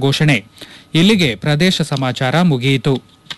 ಘೋಷಣೆ ಇಲ್ಲಿಗೆ ಪ್ರದೇಶ ಸಮಾಚಾರ ಮುಗಿಯಿತು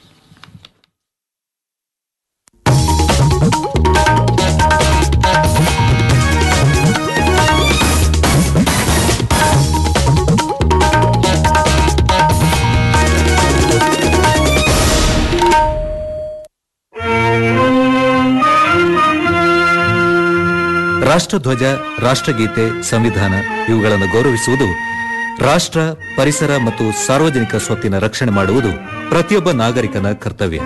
ರಾಷ್ಟ್ರಧ್ವಜ ರಾಷ್ಟ್ರಗೀತೆ ಸಂವಿಧಾನ ಇವುಗಳನ್ನು ಗೌರವಿಸುವುದು ರಾಷ್ಟ್ರ ಪರಿಸರ ಮತ್ತು ಸಾರ್ವಜನಿಕ ಸ್ವತ್ತಿನ ರಕ್ಷಣೆ ಮಾಡುವುದು ಪ್ರತಿಯೊಬ್ಬ ನಾಗರಿಕನ ಕರ್ತವ್ಯ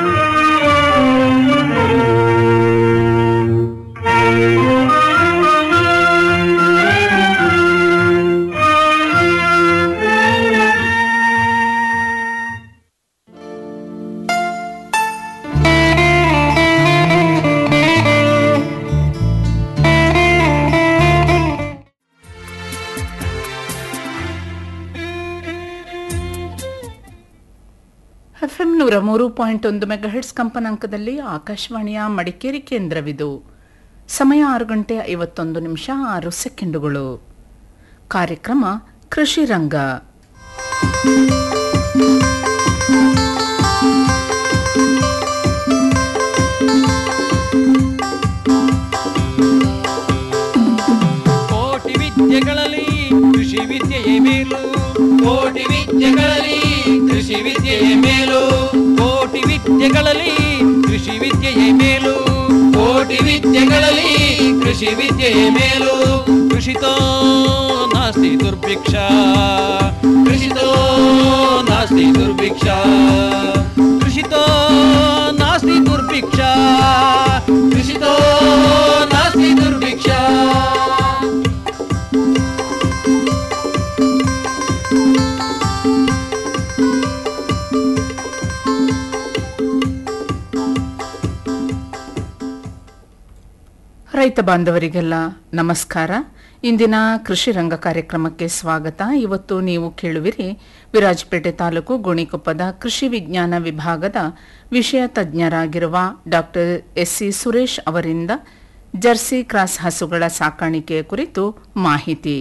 ಎಫ್ಎಂ ನೂರ ಮೂರು ಪಾಯಿಂಟ್ ಒಂದು ಮೆಗಾಹೆಟ್ಸ್ ಕಂಪನಾಂಕದಲ್ಲಿ ಆಕಾಶವಾಣಿಯ ಮಡಿಕೇರಿ ಕೇಂದ್ರವಿದು ಸಮಯ ಆರು ಗಂಟೆ ಐವತ್ತೊಂದು ನಿಮಿಷ ಆರು ಸೆಕೆಂಡುಗಳು ಕಾರ್ಯಕ್ರಮ ಕೃಷಿ ರಂಗ ಕೋಟಿ ವಿದ್ಯೆಗಳಲ್ಲಿ ಕೃಷಿ ವಿದ್ಯೆಯೇ ಮೇಲು ಕೋಟಿ ವಿದ್ಯೆಗಳಲ್ಲಿ ಕೃಷಿ ವಿದ್ಯೆಯೇ ಮೇಲು ಕೋಟಿ ವಿದ್ಯೆಗಳಲ್ಲಿ ಕೃಷಿ ವಿದ್ಯೆಯೇ ಮೇಲು ಕೋಟಿ ವಿದ್ಯೆಗಳಲ್ಲಿ ಕೃಷಿ ವಿದ್ಯೆಯೇ ಮೇಲು ಕೃಷಿತೋ ನಾಸ್ತಿ ದುರ್ಭಿಕ್ಷ ಕೃಷಿತೋ ನಾಸ್ತಿ ದುರ್ಭಿಕ್ಷ ಕೃಷಿತೋ ನಾಸ್ತಿ ದುರ್ಭಿಕ್ಷ ಕೃಷಿತೋ ನಾಸ್ತಿ ದುರ್ಭಿಕ್ಷ ರೈತ ಬಾಂಧವರಿಗೆಲ್ಲ ನಮಸ್ಕಾರ ಇಂದಿನ ಕೃಷಿ ರಂಗ ಕಾರ್ಯಕ್ರಮಕ್ಕೆ ಸ್ವಾಗತ ಇವತ್ತು ನೀವು ಕೇಳುವಿರಿ ವಿರಾಜಪೇಟೆ ತಾಲೂಕು ಗೋಣಿಕೊಪ್ಪದ ಕೃಷಿ ವಿಜ್ಞಾನ ವಿಭಾಗದ ವಿಷಯ ತಜ್ಞರಾಗಿರುವ ಡಾಕ್ಟರ್ ಎಸ್ಸಿ ಸುರೇಶ್ ಅವರಿಂದ ಜರ್ಸಿ ಕ್ರಾಸ್ ಹಸುಗಳ ಸಾಕಾಣಿಕೆಯ ಕುರಿತು ಮಾಹಿತಿ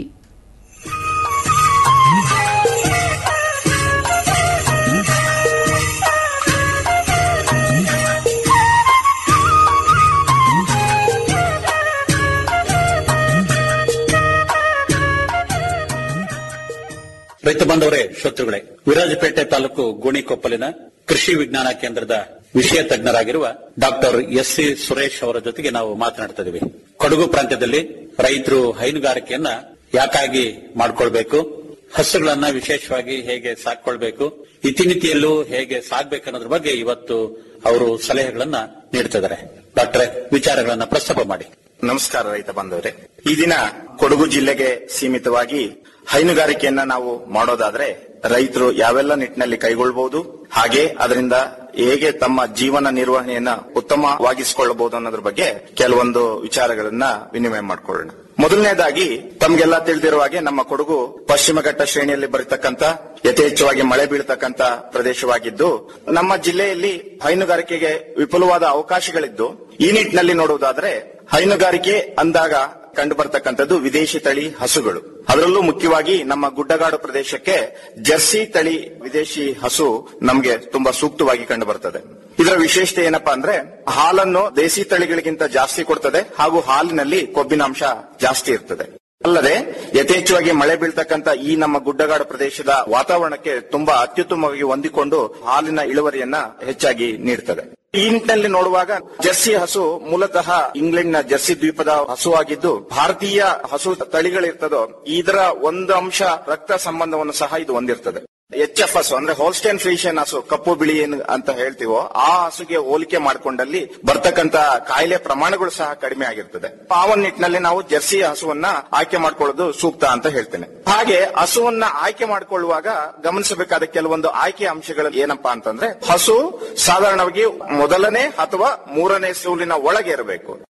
ರೈತ ಬಾಂಧವರೇ ಶ್ರೋತೃಗಳೇ ವಿರಾಜಪೇಟೆ ತಾಲೂಕು ಗೋಣಿಕೊಪ್ಪಲಿನ ಕೃಷಿ ವಿಜ್ಞಾನ ಕೇಂದ್ರದ ವಿಷಯ ತಜ್ಞರಾಗಿರುವ ಡಾಕ್ಟರ್ ಎಸ್ ಸಿ ಸುರೇಶ್ ಅವರ ಜೊತೆಗೆ ನಾವು ಮಾತನಾಡ್ತಾ ಇದೀವಿ ಕೊಡಗು ಪ್ರಾಂತ್ಯದಲ್ಲಿ ರೈತರು ಹೈನುಗಾರಿಕೆಯನ್ನ ಯಾಕಾಗಿ ಮಾಡ್ಕೊಳ್ಬೇಕು ಹಸುಗಳನ್ನ ವಿಶೇಷವಾಗಿ ಹೇಗೆ ಸಾಕೊಳ್ಬೇಕು ಇತಿಮಿತಿಯಲ್ಲೂ ಹೇಗೆ ಸಾಕ್ಬೇಕು ಅನ್ನೋದ್ರ ಬಗ್ಗೆ ಇವತ್ತು ಅವರು ಸಲಹೆಗಳನ್ನ ನೀಡ್ತಿದ್ದಾರೆ ಡಾಕ್ಟ್ರೆ ವಿಚಾರಗಳನ್ನ ಪ್ರಸ್ತಾಪ ಮಾಡಿ ನಮಸ್ಕಾರ ರೈತ ಬಾಂಧವರೇ ಈ ದಿನ ಕೊಡಗು ಜಿಲ್ಲೆಗೆ ಸೀಮಿತವಾಗಿ ಹೈನುಗಾರಿಕೆಯನ್ನ ನಾವು ಮಾಡೋದಾದ್ರೆ ರೈತರು ಯಾವೆಲ್ಲ ನಿಟ್ಟಿನಲ್ಲಿ ಕೈಗೊಳ್ಳಬಹುದು ಹಾಗೆ ಅದರಿಂದ ಹೇಗೆ ತಮ್ಮ ಜೀವನ ನಿರ್ವಹಣೆಯನ್ನ ಉತ್ತಮವಾಗಿಸಿಕೊಳ್ಳಬಹುದು ಅನ್ನೋದ್ರ ಬಗ್ಗೆ ಕೆಲವೊಂದು ವಿಚಾರಗಳನ್ನ ವಿನಿಮಯ ಮಾಡಿಕೊಳ್ಳೋಣ ಮೊದಲನೇದಾಗಿ ತಮ್ಗೆಲ್ಲ ತಿಳಿದಿರುವ ಹಾಗೆ ನಮ್ಮ ಕೊಡಗು ಪಶ್ಚಿಮ ಘಟ್ಟ ಶ್ರೇಣಿಯಲ್ಲಿ ಬರತಕ್ಕಂತ ಯಥೇಚ್ಛವಾಗಿ ಮಳೆ ಬೀಳ್ತಕ್ಕಂತ ಪ್ರದೇಶವಾಗಿದ್ದು ನಮ್ಮ ಜಿಲ್ಲೆಯಲ್ಲಿ ಹೈನುಗಾರಿಕೆಗೆ ವಿಪುಲವಾದ ಅವಕಾಶಗಳಿದ್ದು ಈ ನಿಟ್ಟಿನಲ್ಲಿ ನೋಡುವುದಾದ್ರೆ ಹೈನುಗಾರಿಕೆ ಅಂದಾಗ ಕಂಡು ಬರ್ತಕ್ಕಂಥದ್ದು ವಿದೇಶಿ ತಳಿ ಹಸುಗಳು ಅದರಲ್ಲೂ ಮುಖ್ಯವಾಗಿ ನಮ್ಮ ಗುಡ್ಡಗಾಡು ಪ್ರದೇಶಕ್ಕೆ ಜರ್ಸಿ ತಳಿ ವಿದೇಶಿ ಹಸು ನಮಗೆ ತುಂಬಾ ಸೂಕ್ತವಾಗಿ ಕಂಡು ಬರ್ತದೆ ಇದರ ವಿಶೇಷತೆ ಏನಪ್ಪಾ ಅಂದ್ರೆ ಹಾಲನ್ನು ದೇಸಿ ತಳಿಗಳಿಗಿಂತ ಜಾಸ್ತಿ ಕೊಡ್ತದೆ ಹಾಗೂ ಹಾಲಿನಲ್ಲಿ ಕೊಬ್ಬಿನಾಂಶ ಜಾಸ್ತಿ ಇರ್ತದೆ ಅಲ್ಲದೆ ಯಥೇಚ್ಛವಾಗಿ ಮಳೆ ಬೀಳ್ತಕ್ಕಂತ ಈ ನಮ್ಮ ಗುಡ್ಡಗಾಡು ಪ್ರದೇಶದ ವಾತಾವರಣಕ್ಕೆ ತುಂಬಾ ಅತ್ಯುತ್ತಮವಾಗಿ ಹೊಂದಿಕೊಂಡು ಹಾಲಿನ ಇಳುವರಿಯನ್ನ ಹೆಚ್ಚಾಗಿ ನೀಡುತ್ತದೆ ಈ ನಿಟ್ಟಿನಲ್ಲಿ ನೋಡುವಾಗ ಜರ್ಸಿ ಹಸು ಮೂಲತಃ ಇಂಗ್ಲೆಂಡ್ನ ಜರ್ಸಿ ದ್ವೀಪದ ಹಸು ಆಗಿದ್ದು ಭಾರತೀಯ ಹಸು ತಳಿಗಳಿರ್ತದೋ ಇದರ ಒಂದು ಅಂಶ ರಕ್ತ ಸಂಬಂಧವನ್ನು ಸಹ ಇದು ಹೊಂದಿರ್ತದೆ ಎಚ್ ಎಫ್ ಹಸು ಅಂದ್ರೆ ಹೋಲ್ಸ್ಟೈನ್ ಫ್ರೀಷನ್ ಹಸು ಕಪ್ಪು ಬಿಳಿ ಏನು ಅಂತ ಹೇಳ್ತೀವೋ ಆ ಹಸುಗೆ ಹೋಲಿಕೆ ಮಾಡಿಕೊಂಡಲ್ಲಿ ಬರ್ತಕ್ಕಂತ ಕಾಯಿಲೆ ಪ್ರಮಾಣಗಳು ಸಹ ಕಡಿಮೆ ಆಗಿರ್ತದೆ ಆ ಒಂದು ನಿಟ್ಟಿನಲ್ಲಿ ನಾವು ಜರ್ಸಿ ಹಸುವನ್ನ ಆಯ್ಕೆ ಮಾಡ್ಕೊಳ್ಳೋದು ಸೂಕ್ತ ಅಂತ ಹೇಳ್ತೇನೆ ಹಾಗೆ ಹಸುವನ್ನ ಆಯ್ಕೆ ಮಾಡ್ಕೊಳ್ಳುವಾಗ ಗಮನಿಸಬೇಕಾದ ಕೆಲವೊಂದು ಆಯ್ಕೆ ಅಂಶಗಳು ಏನಪ್ಪಾ ಅಂತಂದ್ರೆ ಹಸು ಸಾಧಾರಣವಾಗಿ ಮೊದಲನೇ ಅಥವಾ ಮೂರನೇ ಸೂಲಿನ ಒಳಗೆ ಇರಬೇಕು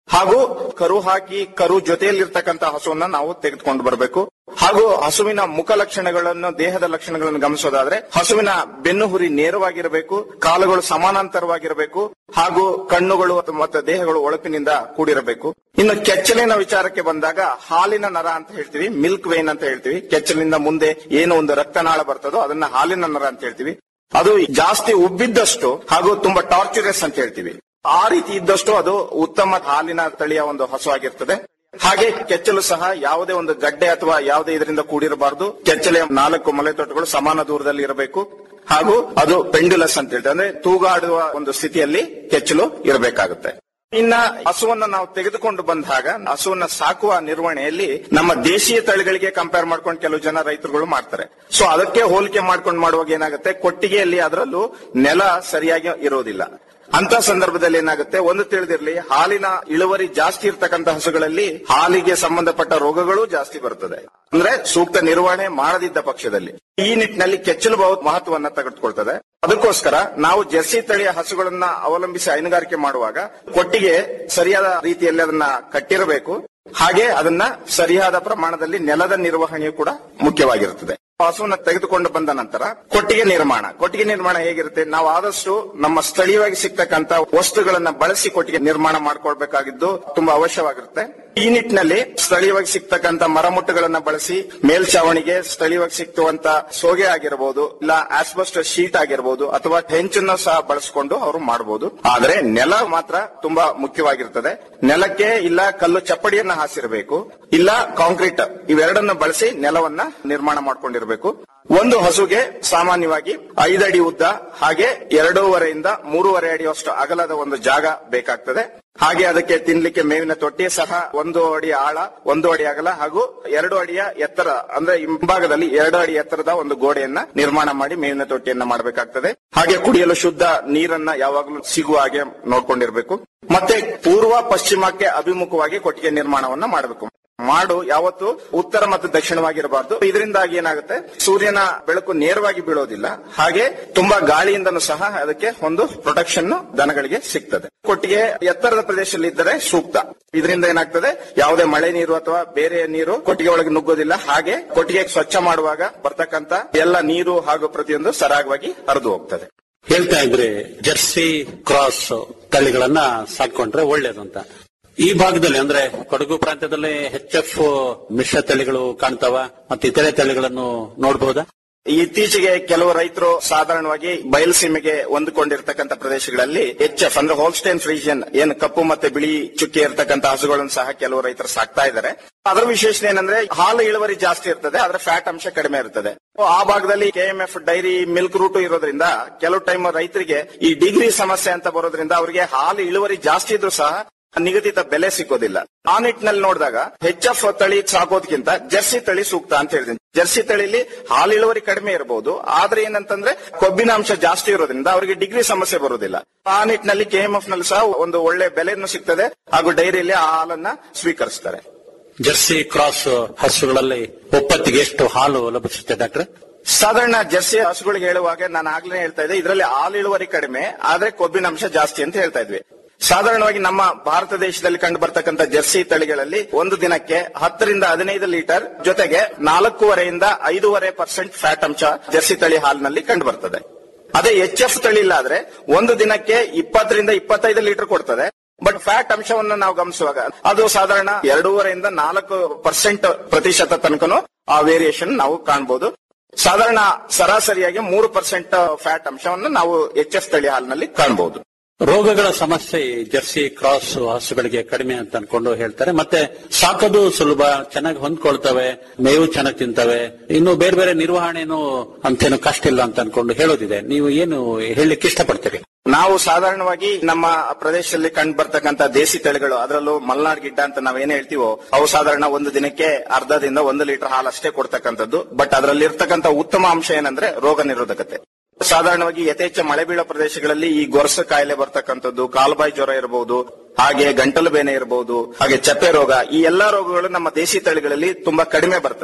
ಹಾಗೂ ಕರು ಹಾಕಿ ಕರು ಜೊತೆಯಲ್ಲಿರ್ತಕ್ಕಂಥ ಹಸುವನ್ನ ನಾವು ತೆಗೆದುಕೊಂಡು ಬರಬೇಕು ಹಾಗೂ ಹಸುವಿನ ಮುಖ ಲಕ್ಷಣಗಳನ್ನು ದೇಹದ ಲಕ್ಷಣಗಳನ್ನು ಗಮನಿಸೋದಾದ್ರೆ ಹಸುವಿನ ಬೆನ್ನು ಹುರಿ ನೇರವಾಗಿರಬೇಕು ಕಾಲುಗಳು ಸಮಾನಾಂತರವಾಗಿರಬೇಕು ಹಾಗೂ ಕಣ್ಣುಗಳು ಮತ್ತು ದೇಹಗಳು ಒಳಪಿನಿಂದ ಕೂಡಿರಬೇಕು ಇನ್ನು ಕೆಚ್ಚಲಿನ ವಿಚಾರಕ್ಕೆ ಬಂದಾಗ ಹಾಲಿನ ನರ ಅಂತ ಹೇಳ್ತೀವಿ ಮಿಲ್ಕ್ ವೇನ್ ಅಂತ ಹೇಳ್ತೀವಿ ಕೆಚ್ಚಲಿನಿಂದ ಮುಂದೆ ಏನು ಒಂದು ರಕ್ತನಾಳ ಬರ್ತದೋ ಅದನ್ನ ಹಾಲಿನ ನರ ಅಂತ ಹೇಳ್ತೀವಿ ಅದು ಜಾಸ್ತಿ ಉಬ್ಬಿದ್ದಷ್ಟು ಹಾಗೂ ತುಂಬಾ ಟಾರ್ಚರಸ್ ಅಂತ ಹೇಳ್ತೀವಿ ಆ ರೀತಿ ಇದ್ದಷ್ಟು ಅದು ಉತ್ತಮ ಹಾಲಿನ ತಳಿಯ ಒಂದು ಹಸು ಆಗಿರ್ತದೆ ಹಾಗೆ ಕೆಚ್ಚಲು ಸಹ ಯಾವುದೇ ಒಂದು ಗಡ್ಡೆ ಅಥವಾ ಯಾವುದೇ ಇದರಿಂದ ಕೂಡಿರಬಾರದು ಕೆಚ್ಚಲೆಯ ನಾಲ್ಕು ಮಲೆತೊಟ್ಟುಗಳು ಸಮಾನ ದೂರದಲ್ಲಿ ಇರಬೇಕು ಹಾಗೂ ಅದು ಪೆಂಡುಲಸ್ ಅಂತ ಹೇಳ್ತಾರೆ ಅಂದ್ರೆ ತೂಗಾಡುವ ಒಂದು ಸ್ಥಿತಿಯಲ್ಲಿ ಕೆಚ್ಚಲು ಇರಬೇಕಾಗುತ್ತೆ ಇನ್ನ ಹಸುವನ್ನ ನಾವು ತೆಗೆದುಕೊಂಡು ಬಂದಾಗ ಹಸುವನ್ನ ಸಾಕುವ ನಿರ್ವಹಣೆಯಲ್ಲಿ ನಮ್ಮ ದೇಶೀಯ ತಳಿಗಳಿಗೆ ಕಂಪೇರ್ ಮಾಡ್ಕೊಂಡು ಕೆಲವು ಜನ ರೈತರುಗಳು ಮಾಡ್ತಾರೆ ಸೊ ಅದಕ್ಕೆ ಹೋಲಿಕೆ ಮಾಡ್ಕೊಂಡು ಮಾಡುವಾಗ ಏನಾಗುತ್ತೆ ಕೊಟ್ಟಿಗೆಯಲ್ಲಿ ಅದರಲ್ಲೂ ನೆಲ ಸರಿಯಾಗಿ ಇರೋದಿಲ್ಲ ಅಂತ ಸಂದರ್ಭದಲ್ಲಿ ಏನಾಗುತ್ತೆ ಒಂದು ತಿಳಿದಿರಲಿ ಹಾಲಿನ ಇಳುವರಿ ಜಾಸ್ತಿ ಇರ್ತಕ್ಕಂಥ ಹಸುಗಳಲ್ಲಿ ಹಾಲಿಗೆ ಸಂಬಂಧಪಟ್ಟ ರೋಗಗಳು ಜಾಸ್ತಿ ಬರುತ್ತದೆ ಅಂದ್ರೆ ಸೂಕ್ತ ನಿರ್ವಹಣೆ ಮಾಡದಿದ್ದ ಪಕ್ಷದಲ್ಲಿ ಈ ನಿಟ್ಟಿನಲ್ಲಿ ಕೆಚ್ಚಲು ಬಹು ಮಹತ್ವವನ್ನ ತೆಗೆದುಕೊಳ್ತದೆ ಅದಕ್ಕೋಸ್ಕರ ನಾವು ಜರ್ಸಿ ತಳಿಯ ಹಸುಗಳನ್ನ ಅವಲಂಬಿಸಿ ಹೈನುಗಾರಿಕೆ ಮಾಡುವಾಗ ಕೊಟ್ಟಿಗೆ ಸರಿಯಾದ ರೀತಿಯಲ್ಲಿ ಅದನ್ನ ಕಟ್ಟಿರಬೇಕು ಹಾಗೆ ಅದನ್ನ ಸರಿಯಾದ ಪ್ರಮಾಣದಲ್ಲಿ ನೆಲದ ನಿರ್ವಹಣೆಯು ಕೂಡ ಮುಖ್ಯವಾಗಿರುತ್ತದೆ ಹಸುವನ್ನ ತೆಗೆದುಕೊಂಡು ಬಂದ ನಂತರ ಕೊಟ್ಟಿಗೆ ನಿರ್ಮಾಣ ಕೊಟ್ಟಿಗೆ ನಿರ್ಮಾಣ ಹೇಗಿರುತ್ತೆ ನಾವು ಆದಷ್ಟು ನಮ್ಮ ಸ್ಥಳೀಯವಾಗಿ ಸಿಗ್ತಕ್ಕಂತ ವಸ್ತುಗಳನ್ನ ಬಳಸಿ ಕೊಟ್ಟಿಗೆ ನಿರ್ಮಾಣ ಮಾಡ್ಕೊಳ್ಬೇಕಾಗಿದ್ದು ತುಂಬಾ ಅವಶ್ಯವಾಗಿರುತ್ತೆ ಈ ನಿಟ್ಟಿನಲ್ಲಿ ಸ್ಥಳೀಯವಾಗಿ ಸಿಗ್ತಕ್ಕಂತ ಮರಮುಟ್ಟುಗಳನ್ನ ಬಳಸಿ ಮೇಲ್ಛಾವಣಿಗೆ ಸ್ಥಳೀಯವಾಗಿ ಸಿಕ್ತುವಂತ ಸೋಗೆ ಆಗಿರಬಹುದು ಇಲ್ಲ ಆಸ್ಬಸ್ಟ್ ಶೀಟ್ ಆಗಿರಬಹುದು ಅಥವಾ ಹೆಂಚನ್ನ ಸಹ ಬಳಸಿಕೊಂಡು ಅವರು ಮಾಡಬಹುದು ಆದ್ರೆ ನೆಲ ಮಾತ್ರ ತುಂಬಾ ಮುಖ್ಯವಾಗಿರ್ತದೆ ನೆಲಕ್ಕೆ ಇಲ್ಲ ಕಲ್ಲು ಚಪ್ಪಡಿಯನ್ನ ಹಾಸಿರಬೇಕು ಇಲ್ಲ ಕಾಂಕ್ರೀಟ್ ಇವೆರಡನ್ನ ಬಳಸಿ ನೆಲವನ್ನ ನಿರ್ಮಾಣ ಮಾಡ್ಕೊಂಡಿರಬೇಕು ಒಂದು ಹಸುಗೆ ಸಾಮಾನ್ಯವಾಗಿ ಐದಡಿ ಉದ್ದ ಹಾಗೆ ಎರಡೂವರೆಯಿಂದ ಮೂರುವರೆ ಅಡಿಯಷ್ಟು ಅಗಲದ ಒಂದು ಜಾಗ ಬೇಕಾಗ್ತದೆ ಹಾಗೆ ಅದಕ್ಕೆ ತಿನ್ಲಿಕ್ಕೆ ಮೇವಿನ ತೊಟ್ಟಿ ಸಹ ಒಂದು ಅಡಿ ಆಳ ಒಂದು ಅಡಿ ಅಗಲ ಹಾಗೂ ಎರಡು ಅಡಿಯ ಎತ್ತರ ಅಂದ್ರೆ ಹಿಂಭಾಗದಲ್ಲಿ ಎರಡು ಅಡಿ ಎತ್ತರದ ಒಂದು ಗೋಡೆಯನ್ನ ನಿರ್ಮಾಣ ಮಾಡಿ ಮೇವಿನ ತೊಟ್ಟಿಯನ್ನ ಮಾಡಬೇಕಾಗ್ತದೆ ಹಾಗೆ ಕುಡಿಯಲು ಶುದ್ಧ ನೀರನ್ನ ಯಾವಾಗಲೂ ಸಿಗುವ ಹಾಗೆ ನೋಡ್ಕೊಂಡಿರ್ಬೇಕು ಮತ್ತೆ ಪೂರ್ವ ಪಶ್ಚಿಮಕ್ಕೆ ಅಭಿಮುಖವಾಗಿ ಕೊಟ್ಟಿಗೆ ನಿರ್ಮಾಣವನ್ನ ಮಾಡಬೇಕು ಮಾಡು ಯಾವತ್ತು ಉತ್ತರ ಮತ್ತು ದಕ್ಷಿಣವಾಗಿರಬಾರ್ದು ಇದರಿಂದಾಗಿ ಏನಾಗುತ್ತೆ ಸೂರ್ಯನ ಬೆಳಕು ನೇರವಾಗಿ ಬೀಳೋದಿಲ್ಲ ಹಾಗೆ ತುಂಬಾ ಗಾಳಿಯಿಂದನೂ ಸಹ ಅದಕ್ಕೆ ಒಂದು ಪ್ರೊಟೆಕ್ಷನ್ ದನಗಳಿಗೆ ಸಿಗ್ತದೆ ಕೊಟ್ಟಿಗೆ ಎತ್ತರದ ಪ್ರದೇಶದಲ್ಲಿ ಇದ್ದರೆ ಸೂಕ್ತ ಇದರಿಂದ ಏನಾಗ್ತದೆ ಯಾವುದೇ ಮಳೆ ನೀರು ಅಥವಾ ಬೇರೆ ನೀರು ಕೊಟ್ಟಿಗೆ ಒಳಗೆ ನುಗ್ಗೋದಿಲ್ಲ ಹಾಗೆ ಕೊಟ್ಟಿಗೆ ಸ್ವಚ್ಛ ಮಾಡುವಾಗ ಬರ್ತಕ್ಕಂತ ಎಲ್ಲ ನೀರು ಹಾಗೂ ಪ್ರತಿಯೊಂದು ಸರಾಗವಾಗಿ ಹರಿದು ಹೋಗ್ತದೆ ಹೇಳ್ತಾ ಇದ್ರೆ ಜರ್ಸಿ ಕ್ರಾಸ್ ತಳಿಗಳನ್ನ ಸಾಕೊಂಡ್ರೆ ಒಳ್ಳೇದು ಅಂತ ಈ ಭಾಗದಲ್ಲಿ ಅಂದ್ರೆ ಕೊಡಗು ಪ್ರಾಂತ್ಯದಲ್ಲಿ ಎಚ್ ಎಫ್ ಮಿಶ್ರ ತಳಿಗಳು ಕಾಣ್ತಾವ ಮತ್ತೆ ಇತರೆ ತಳಿಗಳನ್ನು ನೋಡಬಹುದಾ ಇತ್ತೀಚೆಗೆ ಕೆಲವು ರೈತರು ಸಾಧಾರಣವಾಗಿ ಬಯಲುಸೀಮೆಗೆ ಹೊಂದಿಕೊಂಡಿರ್ತಕ್ಕಂಥ ಪ್ರದೇಶಗಳಲ್ಲಿ ಎಚ್ ಎಫ್ ಅಂದ್ರೆ ಹೋಲ್ಸ್ಟೈನ್ ಫ್ರೀಜಿಯನ್ ಏನು ಕಪ್ಪು ಮತ್ತೆ ಬಿಳಿ ಚುಕ್ಕಿ ಇರ್ತಕ್ಕಂಥ ಹಸುಗಳನ್ನು ಸಹ ಕೆಲವು ರೈತರು ಸಾಕ್ತಾ ಇದ್ದಾರೆ ಅದರ ವಿಶೇಷಣೆ ಏನಂದ್ರೆ ಹಾಲು ಇಳುವರಿ ಜಾಸ್ತಿ ಇರ್ತದೆ ಆದ್ರೆ ಫ್ಯಾಟ್ ಅಂಶ ಕಡಿಮೆ ಇರ್ತದೆ ಆ ಭಾಗದಲ್ಲಿ ಕೆಎಂಎಫ್ ಡೈರಿ ಮಿಲ್ಕ್ ರೂಟು ಇರೋದ್ರಿಂದ ಕೆಲವು ಟೈಮ್ ರೈತರಿಗೆ ಈ ಡಿಗ್ರಿ ಸಮಸ್ಯೆ ಅಂತ ಬರೋದ್ರಿಂದ ಅವರಿಗೆ ಹಾಲು ಇಳುವರಿ ಜಾಸ್ತಿ ಇದ್ರೂ ಸಹ ನಿಗದಿತ ಬೆಲೆ ಸಿಕ್ಕೋದಿಲ್ಲ ಆ ನಿಟ್ಟಿನಲ್ಲಿ ನೋಡಿದಾಗ ಹೆಚ್ ಎಫ್ ತಳಿ ಸಾಕೋದ್ಕಿಂತ ಜರ್ಸಿ ತಳಿ ಸೂಕ್ತ ಅಂತ ಹೇಳಿದ್ದೀನಿ ಜರ್ಸಿ ತಳಿಲಿ ಹಾಲು ಇಳುವರಿ ಕಡಿಮೆ ಇರಬಹುದು ಆದ್ರೆ ಏನಂತಂದ್ರೆ ಕೊಬ್ಬಿನ ಅಂಶ ಜಾಸ್ತಿ ಇರೋದ್ರಿಂದ ಅವರಿಗೆ ಡಿಗ್ರಿ ಸಮಸ್ಯೆ ಬರೋದಿಲ್ಲ ಆ ನಿಟ್ಟಿನಲ್ಲಿ ಕೆಎಂಎಫ್ ನಲ್ಲಿ ಸಹ ಒಂದು ಒಳ್ಳೆ ಬೆಲೆಯನ್ನು ಸಿಗ್ತದೆ ಹಾಗೂ ಡೈರಿಯಲ್ಲಿ ಆ ಹಾಲನ್ನ ಸ್ವೀಕರಿಸ್ತಾರೆ ಜರ್ಸಿ ಕ್ರಾಸ್ ಹಸುಗಳಲ್ಲಿ ಒಪ್ಪತ್ತಿಗೆ ಎಷ್ಟು ಹಾಲು ಲಭಿಸುತ್ತೆ ಡಾಕ್ಟ್ರೆ ಸಾಧಾರಣ ಜರ್ಸಿ ಹಸುಗಳಿಗೆ ಹೇಳುವಾಗ ನಾನು ಆಗ್ಲೇ ಹೇಳ್ತಾ ಇದ್ದೆ ಇದರಲ್ಲಿ ಹಾಲು ಇಳುವರಿ ಕಡಿಮೆ ಆದ್ರೆ ಕೊಬ್ಬಿನ ಅಂಶ ಜಾಸ್ತಿ ಅಂತ ಹೇಳ್ತಾ ಇದ್ವಿ ಸಾಧಾರಣವಾಗಿ ನಮ್ಮ ಭಾರತ ದೇಶದಲ್ಲಿ ಕಂಡು ಬರ್ತಕ್ಕಂಥ ಜರ್ಸಿ ತಳಿಗಳಲ್ಲಿ ಒಂದು ದಿನಕ್ಕೆ ಹತ್ತರಿಂದ ಹದಿನೈದು ಲೀಟರ್ ಜೊತೆಗೆ ನಾಲ್ಕೂವರೆಯಿಂದ ಐದೂವರೆ ಪರ್ಸೆಂಟ್ ಫ್ಯಾಟ್ ಅಂಶ ಜರ್ಸಿ ತಳಿ ಹಾಲಿನಲ್ಲಿ ಕಂಡು ಬರ್ತದೆ ಅದೇ ಎಚ್ ಎಫ್ ತಳಿ ಇಲ್ಲ ಆದ್ರೆ ಒಂದು ದಿನಕ್ಕೆ ಇಪ್ಪತ್ತರಿಂದ ಇಪ್ಪತ್ತೈದು ಲೀಟರ್ ಕೊಡ್ತದೆ ಬಟ್ ಫ್ಯಾಟ್ ಅಂಶವನ್ನು ನಾವು ಗಮನಿಸುವಾಗ ಅದು ಸಾಧಾರಣ ಎರಡೂವರೆಯಿಂದ ನಾಲ್ಕು ಪರ್ಸೆಂಟ್ ಪ್ರತಿಶತ ತನಕನು ಆ ವೇರಿಯೇಷನ್ ನಾವು ಕಾಣಬಹುದು ಸಾಧಾರಣ ಸರಾಸರಿಯಾಗಿ ಮೂರು ಪರ್ಸೆಂಟ್ ಫ್ಯಾಟ್ ಅಂಶವನ್ನು ನಾವು ಎಚ್ ಎಫ್ ತಳಿ ಹಾಲಿನಲ್ಲಿ ಕಾಣಬಹುದು ರೋಗಗಳ ಸಮಸ್ಯೆ ಈ ಜರ್ಸಿ ಕ್ರಾಸ್ ಹಸುಗಳಿಗೆ ಕಡಿಮೆ ಅಂತ ಅನ್ಕೊಂಡು ಹೇಳ್ತಾರೆ ಮತ್ತೆ ಸಾಕೋದು ಸುಲಭ ಚೆನ್ನಾಗಿ ಹೊಂದ್ಕೊಳ್ತವೆ ಮೇವು ಚೆನ್ನಾಗಿ ತಿಂತವೆ ಇನ್ನು ಬೇರೆ ಬೇರೆ ನಿರ್ವಹಣೆನೂ ಅಂತೇನು ಕಷ್ಟ ಇಲ್ಲ ಅಂತ ಅನ್ಕೊಂಡು ಹೇಳೋದಿದೆ ನೀವು ಏನು ಹೇಳಲಿಕ್ಕೆ ಇಷ್ಟಪಡ್ತೀರಿ ನಾವು ಸಾಧಾರಣವಾಗಿ ನಮ್ಮ ಪ್ರದೇಶದಲ್ಲಿ ಕಂಡು ಬರ್ತಕ್ಕಂತ ದೇಸಿ ತಳಿಗಳು ಅದರಲ್ಲೂ ಮಲ್ನಾಡ್ ಗಿಡ್ಡ ಅಂತ ನಾವೇನ್ ಹೇಳ್ತೀವೋ ಅವು ಸಾಧಾರಣ ಒಂದು ದಿನಕ್ಕೆ ಅರ್ಧದಿಂದ ಒಂದು ಲೀಟರ್ ಹಾಲು ಅಷ್ಟೇ ಕೊಡ್ತಕ್ಕಂಥದ್ದು ಬಟ್ ಅದರಲ್ಲಿ ಇರ್ತಕ್ಕಂಥ ಉತ್ತಮ ಅಂಶ ಏನಂದ್ರೆ ರೋಗ ನಿರೋಧಕತೆ ಸಾಧಾರಣವಾಗಿ ಯಥೇಚ್ಛ ಮಳೆ ಬೀಳೋ ಪ್ರದೇಶಗಳಲ್ಲಿ ಈ ಗೊರಸು ಕಾಯಿಲೆ ಬರ್ತಕ್ಕಂಥದ್ದು ಕಾಲುಬಾಯಿ ಜ್ವರ ಇರಬಹುದು ಹಾಗೆ ಗಂಟಲು ಬೇನೆ ಇರಬಹುದು ಹಾಗೆ ಚಪ್ಪೆ ರೋಗ ಈ ಎಲ್ಲಾ ರೋಗಗಳು ನಮ್ಮ ದೇಸಿ ತಳಿಗಳಲ್ಲಿ ತುಂಬಾ ಕಡಿಮೆ ಬರ್ತದೆ